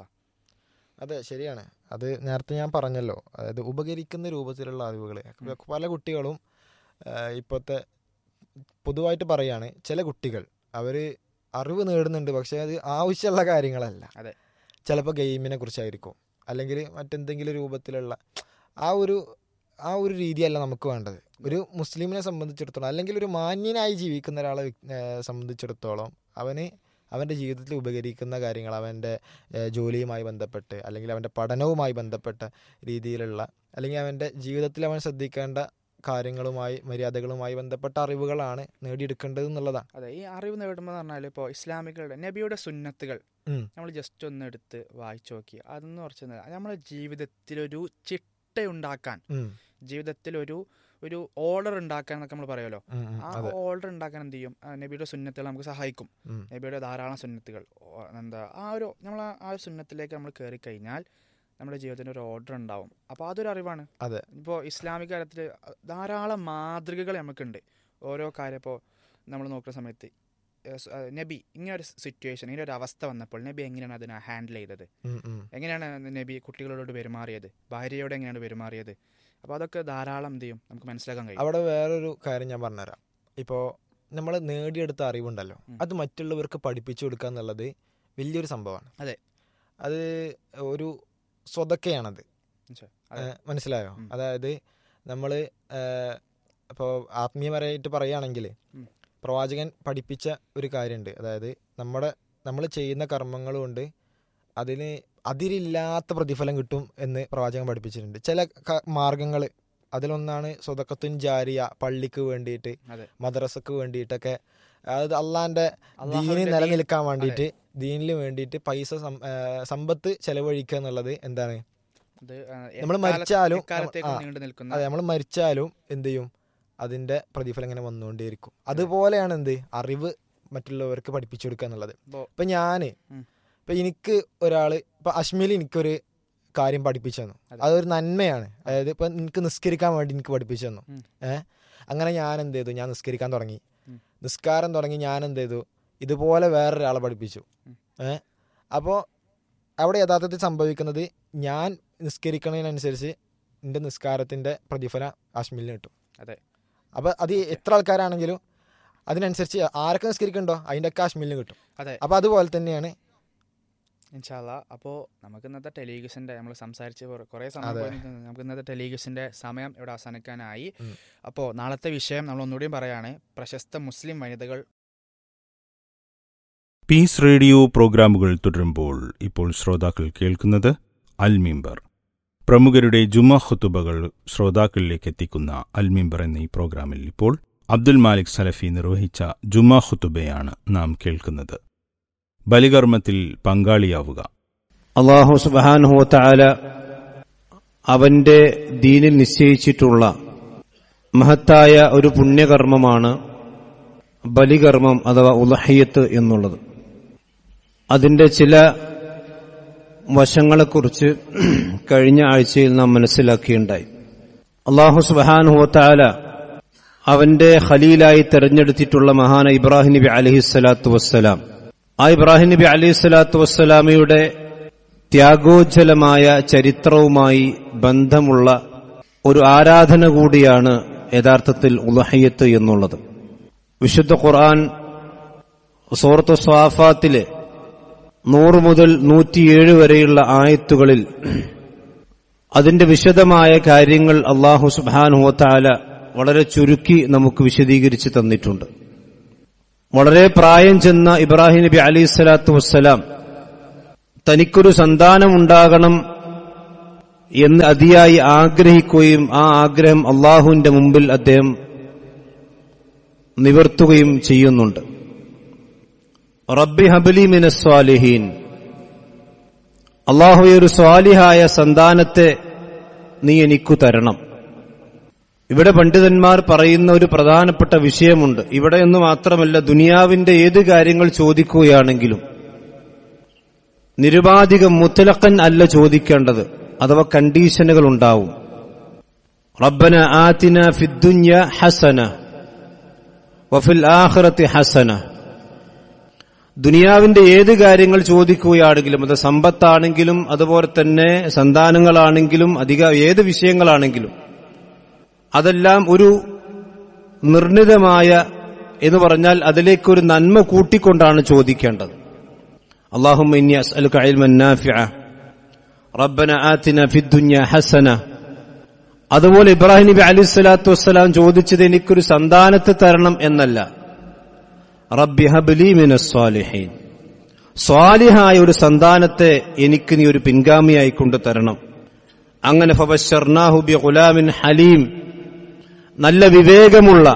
അതെ ശരിയാണ് അത് നേരത്തെ ഞാൻ പറഞ്ഞല്ലോ അതായത് ഉപകരിക്കുന്ന രൂപത്തിലുള്ള അറിവുകൾ പല കുട്ടികളും ഇപ്പോഴത്തെ പൊതുവായിട്ട് പറയാണ് ചില കുട്ടികൾ അവർ അറിവ് നേടുന്നുണ്ട് പക്ഷേ അത് ആവശ്യമുള്ള കാര്യങ്ങളല്ല അതെ. ചിലപ്പോൾ ഗെയിമിനെ കുറിച്ചായിരിക്കും അല്ലെങ്കിൽ മറ്റെന്തെങ്കിലും രൂപത്തിലുള്ള ആ ഒരു ആ ഒരു രീതിയല്ല നമുക്ക് വേണ്ടത് ഒരു മുസ്ലിമിനെ സംബന്ധിച്ചിടത്തോളം അല്ലെങ്കിൽ ഒരു മാന്യനായി ജീവിക്കുന്ന ഒരാളെ വ്യക്- ഏഹ് സംബന്ധിച്ചിടത്തോളം അവന് അവൻ്റെ ജീവിതത്തിൽ ഉപകരിക്കുന്ന കാര്യങ്ങൾ അവൻ്റെ ഏഹ് ജോലിയുമായി ബന്ധപ്പെട്ട് അല്ലെങ്കിൽ അവൻ്റെ പഠനവുമായി ബന്ധപ്പെട്ട രീതിയിലുള്ള അല്ലെങ്കിൽ അവൻ്റെ ജീവിതത്തിൽ അവൻ ശ്രദ്ധിക്കേണ്ട കാര്യങ്ങളുമായി മര്യാദകളുമായി ബന്ധപ്പെട്ട അറിവുകളാണ് നേടിയെടുക്കേണ്ടത് എന്നുള്ളതാണ് അതെ ഈ അറിവ് നേടുമ്പോൾ എന്ന് പറഞ്ഞാൽ ഇപ്പോൾ ഇസ്ലാമികളുടെ നബിയുടെ സുന്നത്തുകൾ ഉം. നമ്മൾ ജസ്റ്റ് ഒന്ന് എടുത്ത് വായിച്ചു നോക്കി അതൊന്ന് കുറച്ച് നമ്മുടെ ജീവിതത്തിലൊരു ചിട്ടയുണ്ടാക്കാൻ ഉം. ജീവിതത്തിൽ ഒരു ഒരു ഓർഡർ ഉണ്ടാക്കാൻ എന്നൊക്കെ നമ്മൾ പറയുമല്ലോ ഉം, ഉം. ആ അതെ ഓർഡർ ഉണ്ടാക്കാൻ എന്ത് ചെയ്യും ആ നബിയുടെ സുന്നത്തുകൾ നമുക്ക് സഹായിക്കും ഉം. നബിയുടെ ധാരാളം സുന്നത്തുകൾ ഓ, എന്താ ആ ഒരു നമ്മൾ ആ- ആ ഒരു സുന്നത്തിലേക്ക് നമ്മൾ കയറി കഴിഞ്ഞാൽ നമ്മുടെ ജീവിതത്തിന് ഒരു ഓർഡർ ഉണ്ടാവും അപ്പോൾ അതൊരു അറിവാണ് അതെ ഇപ്പോൾ ഇസ്ലാമിക കാര്യത്തിൽ ധാരാളം മാതൃകകൾ നമുക്കുണ്ട് ഓരോ കാര്യം ഇപ്പോൾ നമ്മൾ നോക്കുന്ന സമയത്ത് ഏഹ് സ്- ഏഹ് നബി ഇങ്ങനെ ഒരു സിറ്റുവേഷൻ ഇങ്ങനെ ഒരു അവസ്ഥ വന്നപ്പോൾ നബി എങ്ങനെയാണ് അതിനെ ഹാൻഡിൽ ചെയ്തത് ഉം, ഉം. എങ്ങനെയാണ് നബി കുട്ടികളോട് പെരുമാറിയത് ഭാര്യയോട് എങ്ങനെയാണ് പെരുമാറിയത് അപ്പോൾ അതൊക്കെ ധാരാളം എന്ത് ചെയ്യും നമുക്ക് മനസ്സിലാക്കാൻ കഴിയും അവിടെ വേറൊരു കാര്യം ഞാൻ പറഞ്ഞുതരാം ഇപ്പോൾ നമ്മൾ നേടിയെടുത്ത അറിവുണ്ടല്ലോ ഉം. അത് മറ്റുള്ളവർക്ക് പഠിപ്പിച്ചു കൊടുക്കുക എന്നുള്ളത് വലിയൊരു സംഭവമാണ് അതെ. അത് ഒരു സ്വതക്കയാണത് മനസ്സിലായോ? അതെ. ഏഹ് മനസ്സിലായോ ഉം. അതായത് നമ്മൾ ഇപ്പോൾ ആത്മീയപരമായിട്ട് പറയുകയാണെങ്കിൽ ഉം. പ്രവാചകൻ പഠിപ്പിച്ച ഒരു കാര്യമുണ്ട് അതായത് നമ്മുടെ നമ്മൾ ചെയ്യുന്ന കർമ്മങ്ങൾ കൊണ്ട് അതിന് അതിരില്ലാത്ത പ്രതിഫലം കിട്ടും എന്ന് പ്രവാചകൻ പഠിപ്പിച്ചിട്ടുണ്ട് ചില മാർഗങ്ങൾ അതിലൊന്നാണ് സ്വതക്കത്തുൻ ജാരിയ പള്ളിക്ക് വേണ്ടിയിട്ട് അതെ മദ്രസക്ക് വേണ്ടിയിട്ടൊക്കെ അതായത് അള്ളാന്റെ അള്ളാഹുവിന്റെ ദീന് ദീൻ- നിലനിൽക്കാൻ വേണ്ടിയിട്ട് ദീനിന് വേണ്ടിയിട്ട് പൈസ സം- ആ, സമ്പത്ത് ചെലവഴിക്കുക എന്നുള്ളത് എന്താണ് അത് ആ, നമ്മള് എക്കാലത്ത്- മരിച്ചാലും എക്കാലത്തേക്കും ആ, നീണ്ടു നിൽക്കുന്ന അതെ നമ്മൾ മരിച്ചാലും എന്ത് ചെയ്യും അതിന്റെ പ്രതിഫലം ഇങ്ങനെ വന്നുകൊണ്ടേയിരിക്കും അതുപോലെയാണ് എന്ത് അറിവ് മറ്റുള്ളവർക്ക് പഠിപ്പിച്ചു കൊടുക്കുക എന്നുള്ളത് ഇപ്പോ- ഇപ്പൊ ഞാന് ഉം. ഇപ്പൊ എനിക്ക് ഒരാള് ഇപ്പൊ അശ്മിൽ എനിക്കൊരു കാര്യം പഠിപ്പിച്ചു തന്നു അതെ. അതൊരു നന്മയാണ് അതായത് ഇപ്പൊ എനിക്ക് നിസ്കരിക്കാൻ വേണ്ടി എനിക്ക് പഠിപ്പിച്ചു തന്നു ഉം. ഏഹ് അങ്ങനെ ഞാൻ എന്ത് ചെയ്തു ഞാൻ നിസ്കരിക്കാൻ തുടങ്ങി ഉം. നിസ്കാരം തുടങ്ങി ഞാൻ എന്ത് ചെയ്തു ഇതുപോലെ വേറൊരാളെ പഠിപ്പിച്ചു ഉം. ഏഹ് അപ്പോൾ അവിടെ യഥാർത്ഥത്തിൽ സംഭവിക്കുന്നത് ഞാൻ നിസ്കരിക്കുന്നതിനനുസരിച്ച് എൻ്റെ നിസ്കാരത്തിൻ്റെ പ്രതിഫലം അശ്മിലിന് കിട്ടും അതെ അപ്പോൾ അത് എത്ര ആൾക്കാരാണെങ്കിലും അതിനനുസരിച്ച് ആരൊക്കെ നിസ്കരിക്കണ്ടോ അതിൻ്റെ ഒക്കെ അശ്മിലിന് കിട്ടും അതെ അപ്പോൾ അതുപോലെ തന്നെയാണ് ഇൻഷാല്ല അപ്പോൾ നമുക്ക് ഇന്നത്തെ ടെലിവിഷൻ്റെ നമ്മൾ സംസാരിച്ച് കുറെ- കുറേ സമയം അതെ. പോയി നിൽക്കുന്നു. നമുക്ക് ഇന്നത്തെ ടെലിവിഷൻ്റെ സമയം ഇവിടെ അവസാനിക്കാനായി ഉം. അപ്പോൾ നാളത്തെ വിഷയം നമ്മൾ ഒന്നുകൂടിയും പറയാണ് പ്രശസ്ത മുസ്ലിം വനിതകൾ പീസ് റേഡിയോ പ്രോഗ്രാമുകൾ തുടരുമ്പോൾ ഇപ്പോൾ ശ്രോതാക്കൾ കേൾക്കുന്നത് അൽമിമ്പർ പ്രമുഖരുടെ ജുമ ഖുത്തുബകൾ ശ്രോതാക്കളിലേക്ക് എത്തിക്കുന്ന അൽമിമ്പർ എന്ന ഈ പ്രോഗ്രാമിൽ ഇപ്പോൾ അബ്ദുൽ മാലിക് സലഫി നിർവഹിച്ച ജുമ ഖുത്തുബയാണ് നാം കേൾക്കുന്നത് ബലികർമ്മത്തിൽ പങ്കാളിയാവുക അള്ളാഹു സുബാനുഹോത്താല അവന്റെ ദീനിൽ നിശ്ചയിച്ചിട്ടുള്ള മഹത്തായ ഒരു പുണ്യകർമ്മമാണ് ബലികർമ്മം അഥവാ ഉലഹയ്യത്ത് എന്നുള്ളത് അതിന്റെ ചില വശങ്ങളെക്കുറിച്ച് കഴിഞ്ഞ ആഴ്ചയിൽ നാം മനസ്സിലാക്കിയുണ്ടായി അള്ളാഹു സുബാനുഹോത്താല അവന്റെ ഖലീലായി തെരഞ്ഞെടുത്തിട്ടുള്ള മഹാന ഇബ്രാഹിം നബി അലഹിസ്സലാത്തു വസ്സലാം ആ ഇബ്രാഹിം നബി അലൈഹി സ്വലാത്തു വസ്സലാമയുടെ ത്യാഗോജ്ജലമായ ചരിത്രവുമായി ബന്ധമുള്ള ഒരു ആരാധന കൂടിയാണ് യഥാർത്ഥത്തിൽ ഉലഹയ്യത്ത് എന്നുള്ളത് വിശുദ്ധ ഖുർആൻ സൂറത്ത് സ്വാഫാത്തിലെ നൂറ് മുതൽ നൂറ്റിയേഴ് വരെയുള്ള ആയത്തുകളിൽ അതിന്റെ വിശദമായ കാര്യങ്ങൾ അള്ളാഹു സുബാനുഹത്താല വളരെ ചുരുക്കി നമുക്ക് വിശദീകരിച്ച് തന്നിട്ടുണ്ട് വളരെ പ്രായം ചെന്ന ഇബ്രാഹിം നബി അലൈഹി സ്വലാത്തു വസ്സലാം തനിക്കൊരു സന്താനമുണ്ടാകണം എന്ന് അതിയായി ആഗ്രഹിക്കുകയും ആ ആഗ്രഹം അള്ളാഹുവിന്റെ മുമ്പിൽ അദ്ദേഹം നിവർത്തുകയും ചെയ്യുന്നുണ്ട് റബ്ബി ഹബലി മിന സ്വാലിഹീൻ അള്ളാഹു ഒരു സ്വാലിഹായ സന്താനത്തെ നീ എനിക്കു തരണം ഇവിടെ പണ്ഡിതന്മാർ പറയുന്ന ഒരു പ്രധാനപ്പെട്ട വിഷയമുണ്ട് ഇവിടെ എന്ന് മാത്രമല്ല ദുനിയാവിന്റെ ഏത് കാര്യങ്ങൾ ചോദിക്കുകയാണെങ്കിലും നിരുപാധികം മുത്തലക്കൻ അല്ല ചോദിക്കേണ്ടത് അഥവാ കണ്ടീഷനുകൾ ഉണ്ടാവും റബ്ബന ആതിന ഫിദ്ദുന്യ ഹസന വഫിൽ ആഖിറത്തി ഹസന ദുനിയാവിന്റെ ഏത് കാര്യങ്ങൾ ചോദിക്കുകയാണെങ്കിലും അത് സമ്പത്താണെങ്കിലും അതുപോലെ തന്നെ സന്താനങ്ങളാണെങ്കിലും അധിക ഏത് വിഷയങ്ങളാണെങ്കിലും അതെല്ലാം ഒരു നിർണിതമായ എന്ന് പറഞ്ഞാൽ അതിലേക്കൊരു നന്മ കൂട്ടിക്കൊണ്ടാണ് ചോദിക്കേണ്ടത് اللهم إني أسألك علما نافعا ربنا آتنا في الدنيا حسنة അതുപോലെ ഇബ്രാഹിം നബി അലി സ്വലാത്തു വസ്സലാം ചോദിച്ചത് എനിക്കൊരു സന്താനത്തെ തരണം എന്നല്ല റബ്ബി ഹബ്ലി മിനസ് സ്വാലിഹീൻ സ്വാലിഹായ ഒരു സന്താനത്തെ എനിക്ക് നീ ഒരു പിൻഗാമിയായി കൊണ്ട് തരണം അങ്ങനെ ഫബശ്ശർനാഹു ബി ഗുലാമിൻ ഹലീം നല്ല വിവേകമുള്ള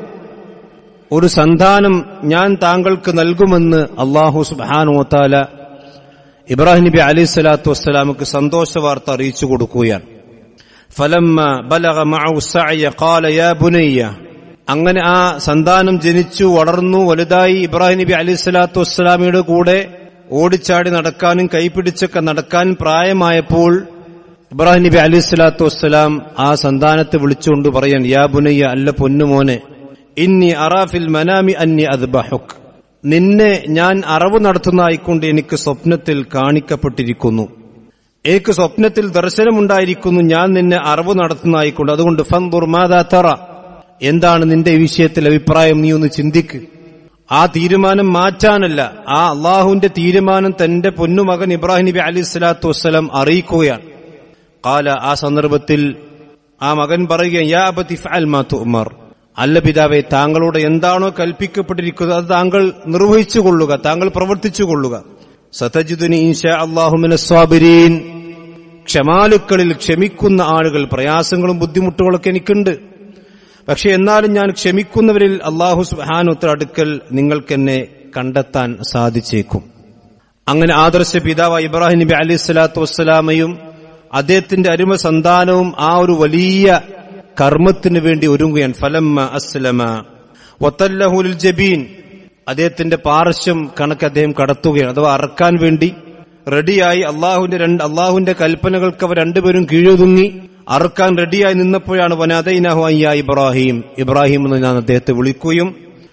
ഒരു സന്താനം ഞാൻ താങ്കൾക്ക് നൽകുമെന്ന് അള്ളാഹു സുബാനുവത്താല ഇബ്രാഹിം നബി അലൈഹി സ്വലാത്തു വസ്സലാമക്ക് സന്തോഷ വാർത്ത അറിയിച്ചു കൊടുക്കുകയാണ് ഫലമ്മ ബലഗ മഅഹു സഅയ ഖാല യാ ബുനയ്യ അങ്ങനെ ആ സന്താനം ജനിച്ചു വളർന്നു വലുതായി ഇബ്രാഹിം നബി അലൈഹി സ്വലാത്തു വസ്സലാമയുടെ കൂടെ ഓടിച്ചാടി നടക്കാനും കൈപിടിച്ചൊക്കെ നടക്കാൻ പ്രായമായപ്പോൾ ഇബ്രാഹിം നബി അലൈഹി സ്വലാത്തു വസ്സലാം ആ സന്താനത്തെ വിളിച്ചുകൊണ്ട് പറയാൻ യാ ബുനയ്യ അല്ല പൊന്നുമോനെ ഇന്നി അറാഫിൽ മനാമി അന്നി അദ്ബഹുക് നിന്നെ ഞാൻ അറിവ് നടത്തുന്നതായിക്കൊണ്ട് എനിക്ക് സ്വപ്നത്തിൽ കാണിക്കപ്പെട്ടിരിക്കുന്നു എനിക്ക് സ്വപ്നത്തിൽ ദർശനമുണ്ടായിരിക്കുന്നു ഞാൻ നിന്നെ അറിവ് നടത്തുന്നതായിക്കൊണ്ട് അതുകൊണ്ട് ഫന്ദുർ മാതാ തറ എന്താണ് നിന്റെ ഈ വിഷയത്തിൽ അഭിപ്രായം നീ ഒന്ന് ചിന്തിക്ക് ആ തീരുമാനം മാറ്റാനല്ല ആ അള്ളാഹുവിന്റെ തീരുമാനം തന്റെ പൊന്നുമകൻ ഇബ്രാഹിം നബി അലി സ്വലാത്തു വസ്സലാം അറിയിക്കുകയാണ് കാല ആ സന്ദർഭത്തിൽ ആ മകൻ പറയുക യാ അബതി ഫഅൽ മാ തുഅ്മർ അല്ല പിതാവെ താങ്കളോട് എന്താണോ കൽപ്പിക്കപ്പെട്ടിരിക്കുന്നത് അത് താങ്കൾ നിർവഹിച്ചു കൊള്ളുക താങ്കൾ പ്രവർത്തിച്ചു കൊള്ളുക സതജിദുനി ഇൻഷാ അള്ളാഹുമിന സ്വാബിരീൻ ക്ഷമാലുക്കളിൽ ക്ഷമിക്കുന്ന ആളുകൾ പ്രയാസങ്ങളും ബുദ്ധിമുട്ടുകളൊക്കെ എനിക്കുണ്ട് പക്ഷെ എന്നാലും ഞാൻ ക്ഷമിക്കുന്നവരിൽ അള്ളാഹു സുഹാനുത്ര അടുക്കൽ നിങ്ങൾക്കെന്നെ കണ്ടെത്താൻ സാധിച്ചേക്കും അങ്ങനെ ആദർശ പിതാവ് ഇബ്രാഹിം നബി അലി സ്വലാത്തു വസ്സലാമയും അദ്ദേഹത്തിന്റെ അരുമ സന്താനവും ആ ഒരു വലിയ കർമ്മത്തിന് വേണ്ടി ഒരുങ്ങുകയാണ് ഫലമ്മ അസ്ലമ വത്തല്ലഹുൽ ജബീൻ അദ്ദേഹത്തിന്റെ പാർശ്വം കണക്ക് അദ്ദേഹം കടത്തുകയാണ് അഥവാ അറക്കാൻ വേണ്ടി റെഡിയായി അള്ളാഹുവിന്റെ രണ്ട് അള്ളാഹുവിന്റെ കൽപ്പനകൾക്ക് അവർ രണ്ടുപേരും കീഴൊതുങ്ങി അറുക്കാൻ റെഡിയായി നിന്നപ്പോഴാണ് വനാദൈനാഹു അയ്യ ഇബ്രാഹിം ഇബ്രാഹിം എന്ന് ഞാൻ അദ്ദേഹത്തെ വിളിക്കുകയും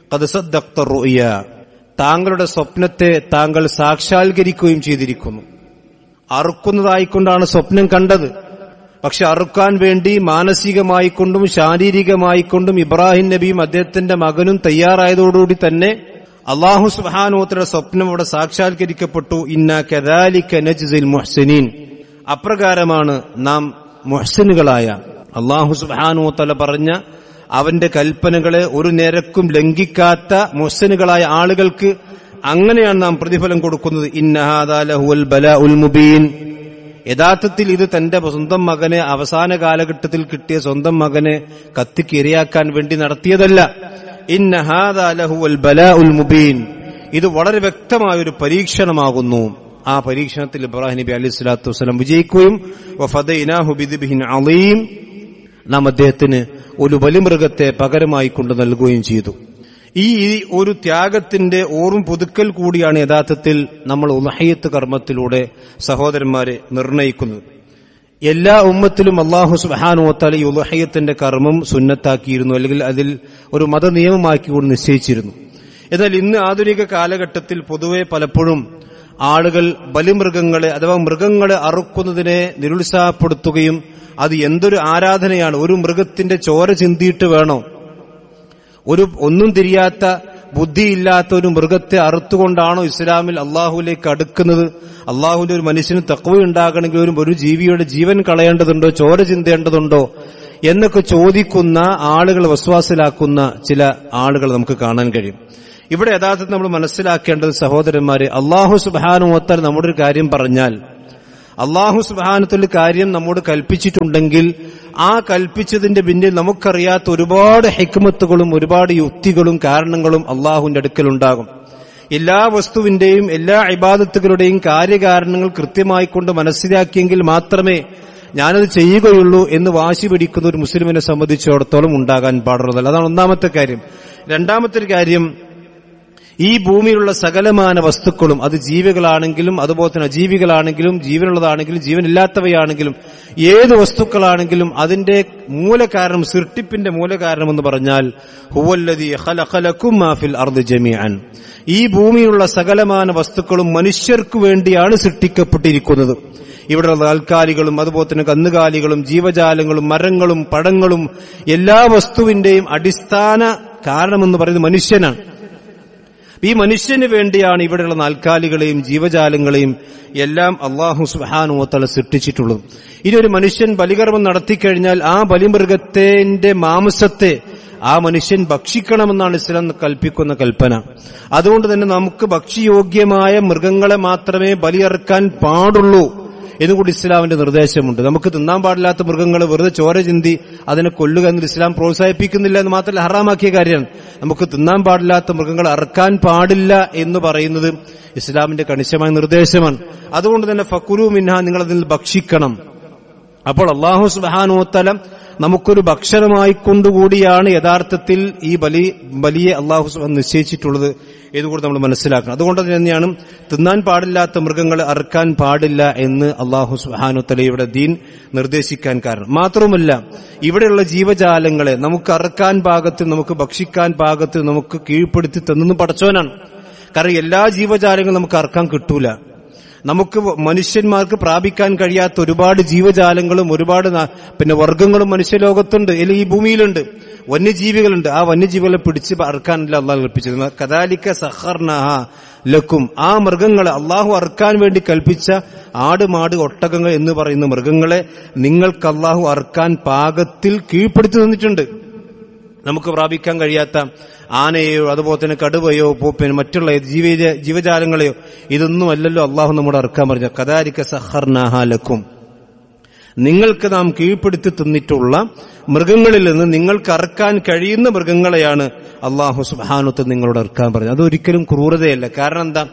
റുയ താങ്കളുടെ സ്വപ്നത്തെ താങ്കൾ സാക്ഷാത്കരിക്കുകയും ചെയ്തിരിക്കുന്നു അറുക്കുന്നതായിക്കൊണ്ടാണ് സ്വപ്നം കണ്ടത് പക്ഷെ അറുക്കാൻ വേണ്ടി മാനസികമായിക്കൊണ്ടും ശാരീരികമായിക്കൊണ്ടും ഇബ്രാഹിം നബിയും അദ്ദേഹത്തിന്റെ മകനും തയ്യാറായതോടുകൂടി തന്നെ അള്ളാഹു സുഹാനോത്തരുടെ സ്വപ്നം അവിടെ സാക്ഷാത്കരിക്കപ്പെട്ടു ഇന്ന കദാലിക്ക നജ്സിൽ മുഹ്സിനീൻ അപ്രകാരമാണ് നാം മുഹ്സിനുകളായ അള്ളാഹു സുബാനുത്തല പറഞ്ഞ അവന്റെ കൽപ്പനകളെ ഒരു നിരക്കും ലംഘിക്കാത്ത മുഹ്സിനുകളായ ആളുകൾക്ക് അങ്ങനെയാണ് നാം പ്രതിഫലം കൊടുക്കുന്നത് ഇന്നഹാദാലഹുൽ ബല ഉൽ മുബീൻ യഥാർത്ഥത്തിൽ ഇത് തന്റെ സ്വന്തം മകനെ അവസാന കാലഘട്ടത്തിൽ കിട്ടിയ സ്വന്തം മകനെ കത്തിക്ക് ഇരയാക്കാൻ വേണ്ടി നടത്തിയതല്ല ഇന്നഹാദാലഹുൽ ബല ഉൽ മുബീൻ ഇത് വളരെ വ്യക്തമായ ഒരു പരീക്ഷണമാകുന്നു ആ പരീക്ഷണത്തിൽ ഇബ്രാഹിം നബി അലൈഹി സ്വലാത്തു വസ്സലാം വിജയിക്കുകയും അലീം നാം അദ്ദേഹത്തിന് ഒരു ബലിമൃഗത്തെ പകരമായി കൊണ്ട് നൽകുകയും ചെയ്തു ഈ ഒരു ത്യാഗത്തിന്റെ ഓർമ്മ പുതുക്കൽ കൂടിയാണ് യഥാർത്ഥത്തിൽ നമ്മൾ ഉലഹയത്ത് കർമ്മത്തിലൂടെ സഹോദരന്മാരെ നിർണയിക്കുന്നത് എല്ലാ ഉമ്മത്തിലും അള്ളാഹു സുബാനുവത്താല ഈ ഉലഹയത്തിന്റെ കർമ്മം സുന്നത്താക്കിയിരുന്നു അല്ലെങ്കിൽ അതിൽ ഒരു മതനിയമമാക്കിക്കൊണ്ട് നിശ്ചയിച്ചിരുന്നു എന്നാൽ ഇന്ന് ആധുനിക കാലഘട്ടത്തിൽ പൊതുവെ പലപ്പോഴും ആളുകൾ ബലിമൃഗങ്ങളെ അഥവാ മൃഗങ്ങളെ അറുക്കുന്നതിനെ നിരുത്സാഹപ്പെടുത്തുകയും അത് എന്തൊരു ആരാധനയാണ് ഒരു മൃഗത്തിന്റെ ചോര ചിന്തിയിട്ട് വേണോ ഒരു ഒന്നും തിരിയാത്ത ബുദ്ധിയില്ലാത്ത ഒരു മൃഗത്തെ അറുത്തുകൊണ്ടാണോ ഇസ്ലാമിൽ അള്ളാഹുവിലേക്ക് അടുക്കുന്നത് അള്ളാഹുവിന്റെ ഒരു മനുഷ്യന് തക്കവ ഉണ്ടാകണമെങ്കിൽ ഒരു ഒരു ജീവിയുടെ ജീവൻ കളയേണ്ടതുണ്ടോ ചോര ചിന്തേണ്ടതുണ്ടോ എന്നൊക്കെ ചോദിക്കുന്ന ആളുകൾ വസ്വാസിലാക്കുന്ന ചില ആളുകൾ നമുക്ക് കാണാൻ കഴിയും ഇവിടെ യഥാർത്ഥത്തിൽ നമ്മൾ മനസ്സിലാക്കേണ്ടത് സഹോദരന്മാരെ അള്ളാഹു സുബാനുമോത്തൽ നമ്മുടെ ഒരു കാര്യം പറഞ്ഞാൽ അള്ളാഹു സുബാനത്തിൽ കാര്യം നമ്മോട് കൽപ്പിച്ചിട്ടുണ്ടെങ്കിൽ ആ കൽപ്പിച്ചതിന്റെ പിന്നിൽ നമുക്കറിയാത്ത ഒരുപാട് ഹെക്മത്തുകളും ഒരുപാട് യുക്തികളും കാരണങ്ങളും അള്ളാഹുവിന്റെ അടുക്കലുണ്ടാകും എല്ലാ വസ്തുവിന്റെയും എല്ലാ ഇബാദത്തുകളുടെയും കാര്യകാരണങ്ങൾ കൃത്യമായി കൊണ്ട് മനസ്സിലാക്കിയെങ്കിൽ മാത്രമേ ഞാനത് ചെയ്യുകയുള്ളൂ എന്ന് വാശി പിടിക്കുന്ന ഒരു മുസ്ലിമിനെ സംബന്ധിച്ചിടത്തോളം ഉണ്ടാകാൻ പാടുള്ളതല്ല അതാണ് ഒന്നാമത്തെ കാര്യം രണ്ടാമത്തെ ഒരു കാര്യം ഈ ഭൂമിയിലുള്ള സകലമാന വസ്തുക്കളും അത് ജീവികളാണെങ്കിലും അതുപോലെ തന്നെ അജീവികളാണെങ്കിലും ജീവനുള്ളതാണെങ്കിലും ജീവനില്ലാത്തവയാണെങ്കിലും ഏത് വസ്തുക്കളാണെങ്കിലും അതിന്റെ മൂലകാരണം സൃഷ്ടിപ്പിന്റെ മൂലകാരണം എന്ന് പറഞ്ഞാൽ ഹുവല്ലദി ഖലഖലകും മാ ഫിൽ അർദ് ജമീഅൻ ഈ ഭൂമിയിലുള്ള സകലമാന വസ്തുക്കളും മനുഷ്യർക്കു വേണ്ടിയാണ് സൃഷ്ടിക്കപ്പെട്ടിരിക്കുന്നത് ഇവിടെയുള്ള താൽക്കാലികളും അതുപോലെ തന്നെ കന്നുകാലികളും ജീവജാലങ്ങളും മരങ്ങളും പഴങ്ങളും എല്ലാ വസ്തുവിന്റെയും അടിസ്ഥാന കാരണമെന്ന് പറയുന്നത് മനുഷ്യനാണ് ഈ മനുഷ്യന് വേണ്ടിയാണ് ഇവിടെയുള്ള നാൽക്കാലികളെയും ജീവജാലങ്ങളെയും എല്ലാം അള്ളാഹു സുഹാനുവത്തല സൃഷ്ടിച്ചിട്ടുള്ളത് ഇനി ഒരു മനുഷ്യൻ ബലികർമ്മം നടത്തിക്കഴിഞ്ഞാൽ ആ ബലിമൃഗത്തിന്റെ മാംസത്തെ ആ മനുഷ്യൻ ഭക്ഷിക്കണമെന്നാണ് ഇസ്ലാം കൽപ്പിക്കുന്ന കൽപ്പന അതുകൊണ്ട് തന്നെ നമുക്ക് ഭക്ഷ്യയോഗ്യമായ മൃഗങ്ങളെ മാത്രമേ ബലിയറക്കാൻ പാടുള്ളൂ എന്നുകൂടി ഇസ്ലാമിന്റെ നിർദ്ദേശമുണ്ട് നമുക്ക് തിന്നാൻ പാടില്ലാത്ത മൃഗങ്ങൾ വെറുതെ ചോര ചിന്തി അതിനെ കൊല്ലുക എന്ന് ഇസ്ലാം പ്രോത്സാഹിപ്പിക്കുന്നില്ല എന്ന് മാത്രമല്ല ഹറാമാക്കിയ കാര്യമാണ് നമുക്ക് തിന്നാൻ പാടില്ലാത്ത മൃഗങ്ങൾ അറക്കാൻ പാടില്ല എന്ന് പറയുന്നത് ഇസ്ലാമിന്റെ കണിശമായ നിർദ്ദേശമാണ് അതുകൊണ്ട് തന്നെ ഫക്കുരു മിൻഹ നിങ്ങൾ അതിൽ ഭക്ഷിക്കണം അപ്പോൾ അള്ളാഹു സുബാനോത്തലം നമുക്കൊരു ഭക്ഷണമായി കൊണ്ടുകൂടിയാണ് യഥാർത്ഥത്തിൽ ഈ ബലി ബലിയെ അള്ളാഹു സുബ്ഹാൻ നിശ്ചയിച്ചിട്ടുള്ളത് ഇതുകൂടി നമ്മൾ മനസ്സിലാക്കണം അതുകൊണ്ട് തന്നെയാണ് തിന്നാൻ പാടില്ലാത്ത മൃഗങ്ങളെ അറുക്കാൻ പാടില്ല എന്ന് അള്ളാഹു സുബാനുത്തല ഇവിടെ ദീൻ നിർദ്ദേശിക്കാൻ കാരണം മാത്രമല്ല ഇവിടെയുള്ള ജീവജാലങ്ങളെ നമുക്ക് അറുക്കാൻ പാകത്തിൽ നമുക്ക് ഭക്ഷിക്കാൻ പാകത്തിൽ നമുക്ക് കീഴ്പ്പെടുത്തി തന്നു പടച്ചോനാണ് കാരണം എല്ലാ ജീവജാലങ്ങളും നമുക്ക് അറക്കാൻ കിട്ടൂല നമുക്ക് മനുഷ്യന്മാർക്ക് പ്രാപിക്കാൻ കഴിയാത്ത ഒരുപാട് ജീവജാലങ്ങളും ഒരുപാട് ന- പിന്നെ വർഗങ്ങളും മനുഷ്യലോകത്തുണ്ട് അല്ലെങ്കിൽ ഈ ഭൂമിയിലുണ്ട് വന്യജീവികളുണ്ട് ആ വന്യജീവികളെ പിടിച്ച് അറക്കാനല്ല അള്ളാഹു കൽപ്പിച്ചത് കദാലിക്ക സഹർണഹ ലക്കും ആ മൃഗങ്ങളെ അള്ളാഹു അറക്കാൻ വേണ്ടി കൽപ്പിച്ച ആട് മാട് ഒട്ടകങ്ങൾ എന്ന് പറയുന്ന മൃഗങ്ങളെ നിങ്ങൾക്ക് അള്ളാഹു അറക്കാൻ പാകത്തിൽ കീഴ്പ്പെടുത്തി തന്നിട്ടുണ്ട് നമുക്ക് പ്രാപിക്കാൻ കഴിയാത്ത ആനയെയോ അതുപോലെ തന്നെ കടുവയോ പോ- പിന്നെ മറ്റുള്ള ജീവ ജീവജാലങ്ങളെയോ ഇതൊന്നും അല്ലല്ലോ അള്ളാഹു നമ്മോട് അറക്കാൻ പറഞ്ഞ കദാരിക്ക സഹർനാഹാലക്കും നിങ്ങൾക്ക് നാം കീഴ്പ്പെടുത്തി തന്നിട്ടുള്ള മൃഗങ്ങളിൽ നിന്ന് നിങ്ങൾക്ക് അറക്കാൻ കഴിയുന്ന മൃഗങ്ങളെയാണ് അള്ളാഹു സുബാനുത്ത് നിങ്ങളോട് അറക്കാൻ പറഞ്ഞത് അതൊരിക്കലും ക്രൂരതയല്ല കാരണം എന്താ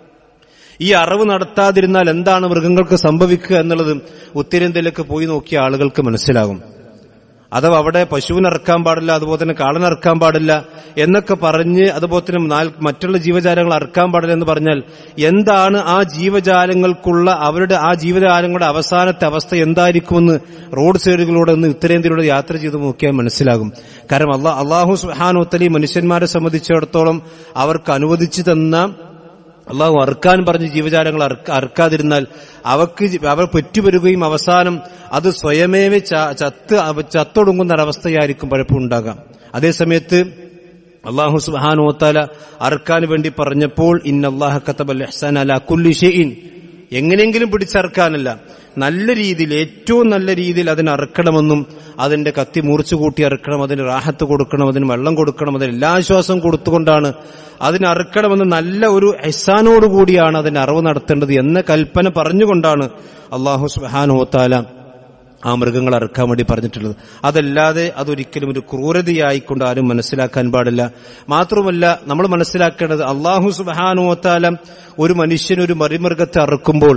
ഈ അറിവ് നടത്താതിരുന്നാൽ എന്താണ് മൃഗങ്ങൾക്ക് സംഭവിക്കുക എന്നുള്ളത് ഉത്തരേന്ത്യയിലേക്ക് പോയി നോക്കിയ ആളുകൾക്ക് മനസ്സിലാകും അഥവാ അവിടെ പശുവിനെ ഇറക്കാൻ പാടില്ല അതുപോലെ തന്നെ കാളനെ ഇറക്കാൻ പാടില്ല എന്നൊക്കെ പറഞ്ഞ് അതുപോലെ തന്നെ നാല് മറ്റുള്ള ജീവജാലങ്ങൾ ഇറക്കാൻ പാടില്ല എന്ന് പറഞ്ഞാൽ എന്താണ് ആ ജീവജാലങ്ങൾക്കുള്ള അവരുടെ ആ ജീവജാലങ്ങളുടെ അവസാനത്തെ അവസ്ഥ എന്തായിരിക്കുമെന്ന് റോഡ് സൈഡുകളിലൂടെ ഒന്ന് ഉത്തരേന്ത്യയിലൂടെ യാത്ര ചെയ്ത് നോക്കിയാൽ മനസ്സിലാകും കാരണം അള്ളാഹ് അള്ളാഹു സുഹാനോത്തലി മനുഷ്യന്മാരെ സംബന്ധിച്ചിടത്തോളം അവർക്ക് അനുവദിച്ചു തന്ന അള്ളാഹു അറുക്കാൻ പറഞ്ഞ് ജീവജാലങ്ങൾ അറുക്ക- അറുക്കാതിരുന്നാൽ അവക്ക് ജി- അവർ പെറ്റുവരുകയും അവസാനം അത് സ്വയമേവ ച- ചത്ത് അവ- ചത്തൊടുങ്ങുന്ന ഒരവസ്ഥയായിരിക്കും പലപ്പോഴും ഉണ്ടാകാം അതേസമയത്ത് അള്ളാഹു സുബാനോത്താല അറുക്കാൻ വേണ്ടി പറഞ്ഞപ്പോൾ ഇന്ന അള്ളാഹ കത്തബൽ ഇഹ്സാൻ അല കുല്ലി ഷെയ്ൻ എങ്ങനെയെങ്കിലും പിടിച്ചറക്കാനല്ല നല്ല രീതിയിൽ ഏറ്റവും നല്ല രീതിയിൽ അതിനെ അറുക്കണമെന്നും അതിന്റെ കത്തി മുറിച്ചു കൂട്ടി അറുക്കണം അതിന് റാഹത്ത് കൊടുക്കണം അതിന് വെള്ളം കൊടുക്കണം അതിന് എല്ലാ ആശ്വാസം കൊടുത്തുകൊണ്ടാണ് അതിന് അറുക്കണമെന്ന് നല്ല ഒരു എഹ്സാനോടുകൂടിയാണ് അതിന് അറിവ് നടത്തേണ്ടത് എന്ന കൽപ്പന പറഞ്ഞുകൊണ്ടാണ് അള്ളാഹു സുഹാനോത്താല ആ മൃഗങ്ങൾ അറുക്കാൻ വേണ്ടി പറഞ്ഞിട്ടുള്ളത് അതല്ലാതെ അതൊരിക്കലും ഒരു ക്രൂരതയായിക്കൊണ്ട് ആരും മനസ്സിലാക്കാൻ പാടില്ല മാത്രമല്ല നമ്മൾ മനസ്സിലാക്കേണ്ടത് അള്ളാഹു സുബാനുവത്താല ഒരു മനുഷ്യൻ ഒരു മറിമൃഗത്തെ അറുക്കുമ്പോൾ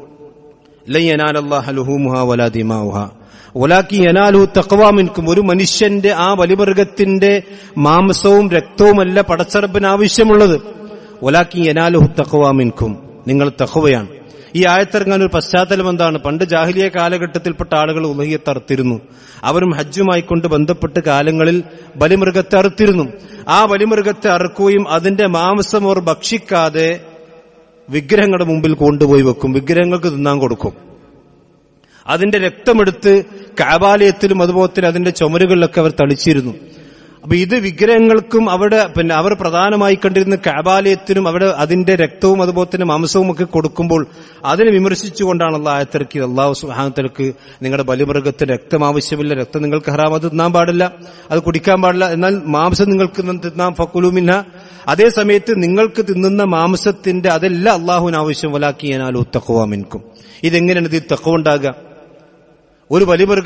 തക്കവാമിൻക്കും ഒരു മനുഷ്യന്റെ ആ വലിമൃഗത്തിന്റെ മാംസവും രക്തവുമല്ല പടച്ചറപ്പിന് ആവശ്യമുള്ളത് ഒലാക്കി യനാലുഹു തക്കവാമിൻക്കും നിങ്ങൾ തഹവയാണ് ഈ ആയത്തിറങ്ങാൻ ഒരു പശ്ചാത്തലം എന്താണ് പണ്ട് ജാഹിലിയ കാലഘട്ടത്തിൽപ്പെട്ട ആളുകൾ ഉലഹിയത്ത് അറുത്തിരുന്നു അവരും ഹജ്ജുമായി കൊണ്ട് ബന്ധപ്പെട്ട് കാലങ്ങളിൽ ബലിമൃഗത്തെ അറുത്തിരുന്നു ആ ബലിമൃഗത്തെ അറുക്കുകയും അതിന്റെ മാംസം അവർ ഭക്ഷിക്കാതെ വിഗ്രഹങ്ങളുടെ മുമ്പിൽ കൊണ്ടുപോയി വെക്കും വിഗ്രഹങ്ങൾക്ക് തിന്നാൻ കൊടുക്കും അതിന്റെ രക്തമെടുത്ത് കാബാലയത്തിലും അതുപോലെ തന്നെ അതിന്റെ ചുമരുകളിലൊക്കെ അവർ തളിച്ചിരുന്നു അപ്പൊ ഇത് വിഗ്രഹങ്ങൾക്കും അവിടെ പിന്നെ അവർ പ്രധാനമായി കണ്ടിരുന്ന കാബാലയത്തിനും അവിടെ അതിന്റെ രക്തവും അതുപോലെ തന്നെ മാംസവും ഒക്കെ കൊടുക്കുമ്പോൾ അതിനെ വിമർശിച്ചുകൊണ്ടാണ് അള്ളാഹ് ആയത്തിറക്കിയത് അള്ളാഹു സുഹാനത്തിற்கு നിങ്ങളുടെ ബലിമൃഗത്തിന് രക്തം ആവശ്യമില്ല രക്തം നിങ്ങൾക്ക് ഹറാം അത് തിന്നാൻ പാടില്ല അത് കുടിക്കാൻ പാടില്ല എന്നാൽ മാംസം നിങ്ങൾക്ക് തിന്നാം ഫക്കുലുമിന്ന അതേ സമയത്ത് നിങ്ങൾക്ക് തിന്നുന്ന മാംസത്തിന്റെ അതെല്ലാം അള്ളാഹുവിന് ആവശ്യം വലാക്കിയാൽ ഉത്തക്കുവാമിൻകും ഇതെങ്ങനെയാണ് ഇത് തക്കവുണ്ടാകുക ഒരു ബലിമൃഗ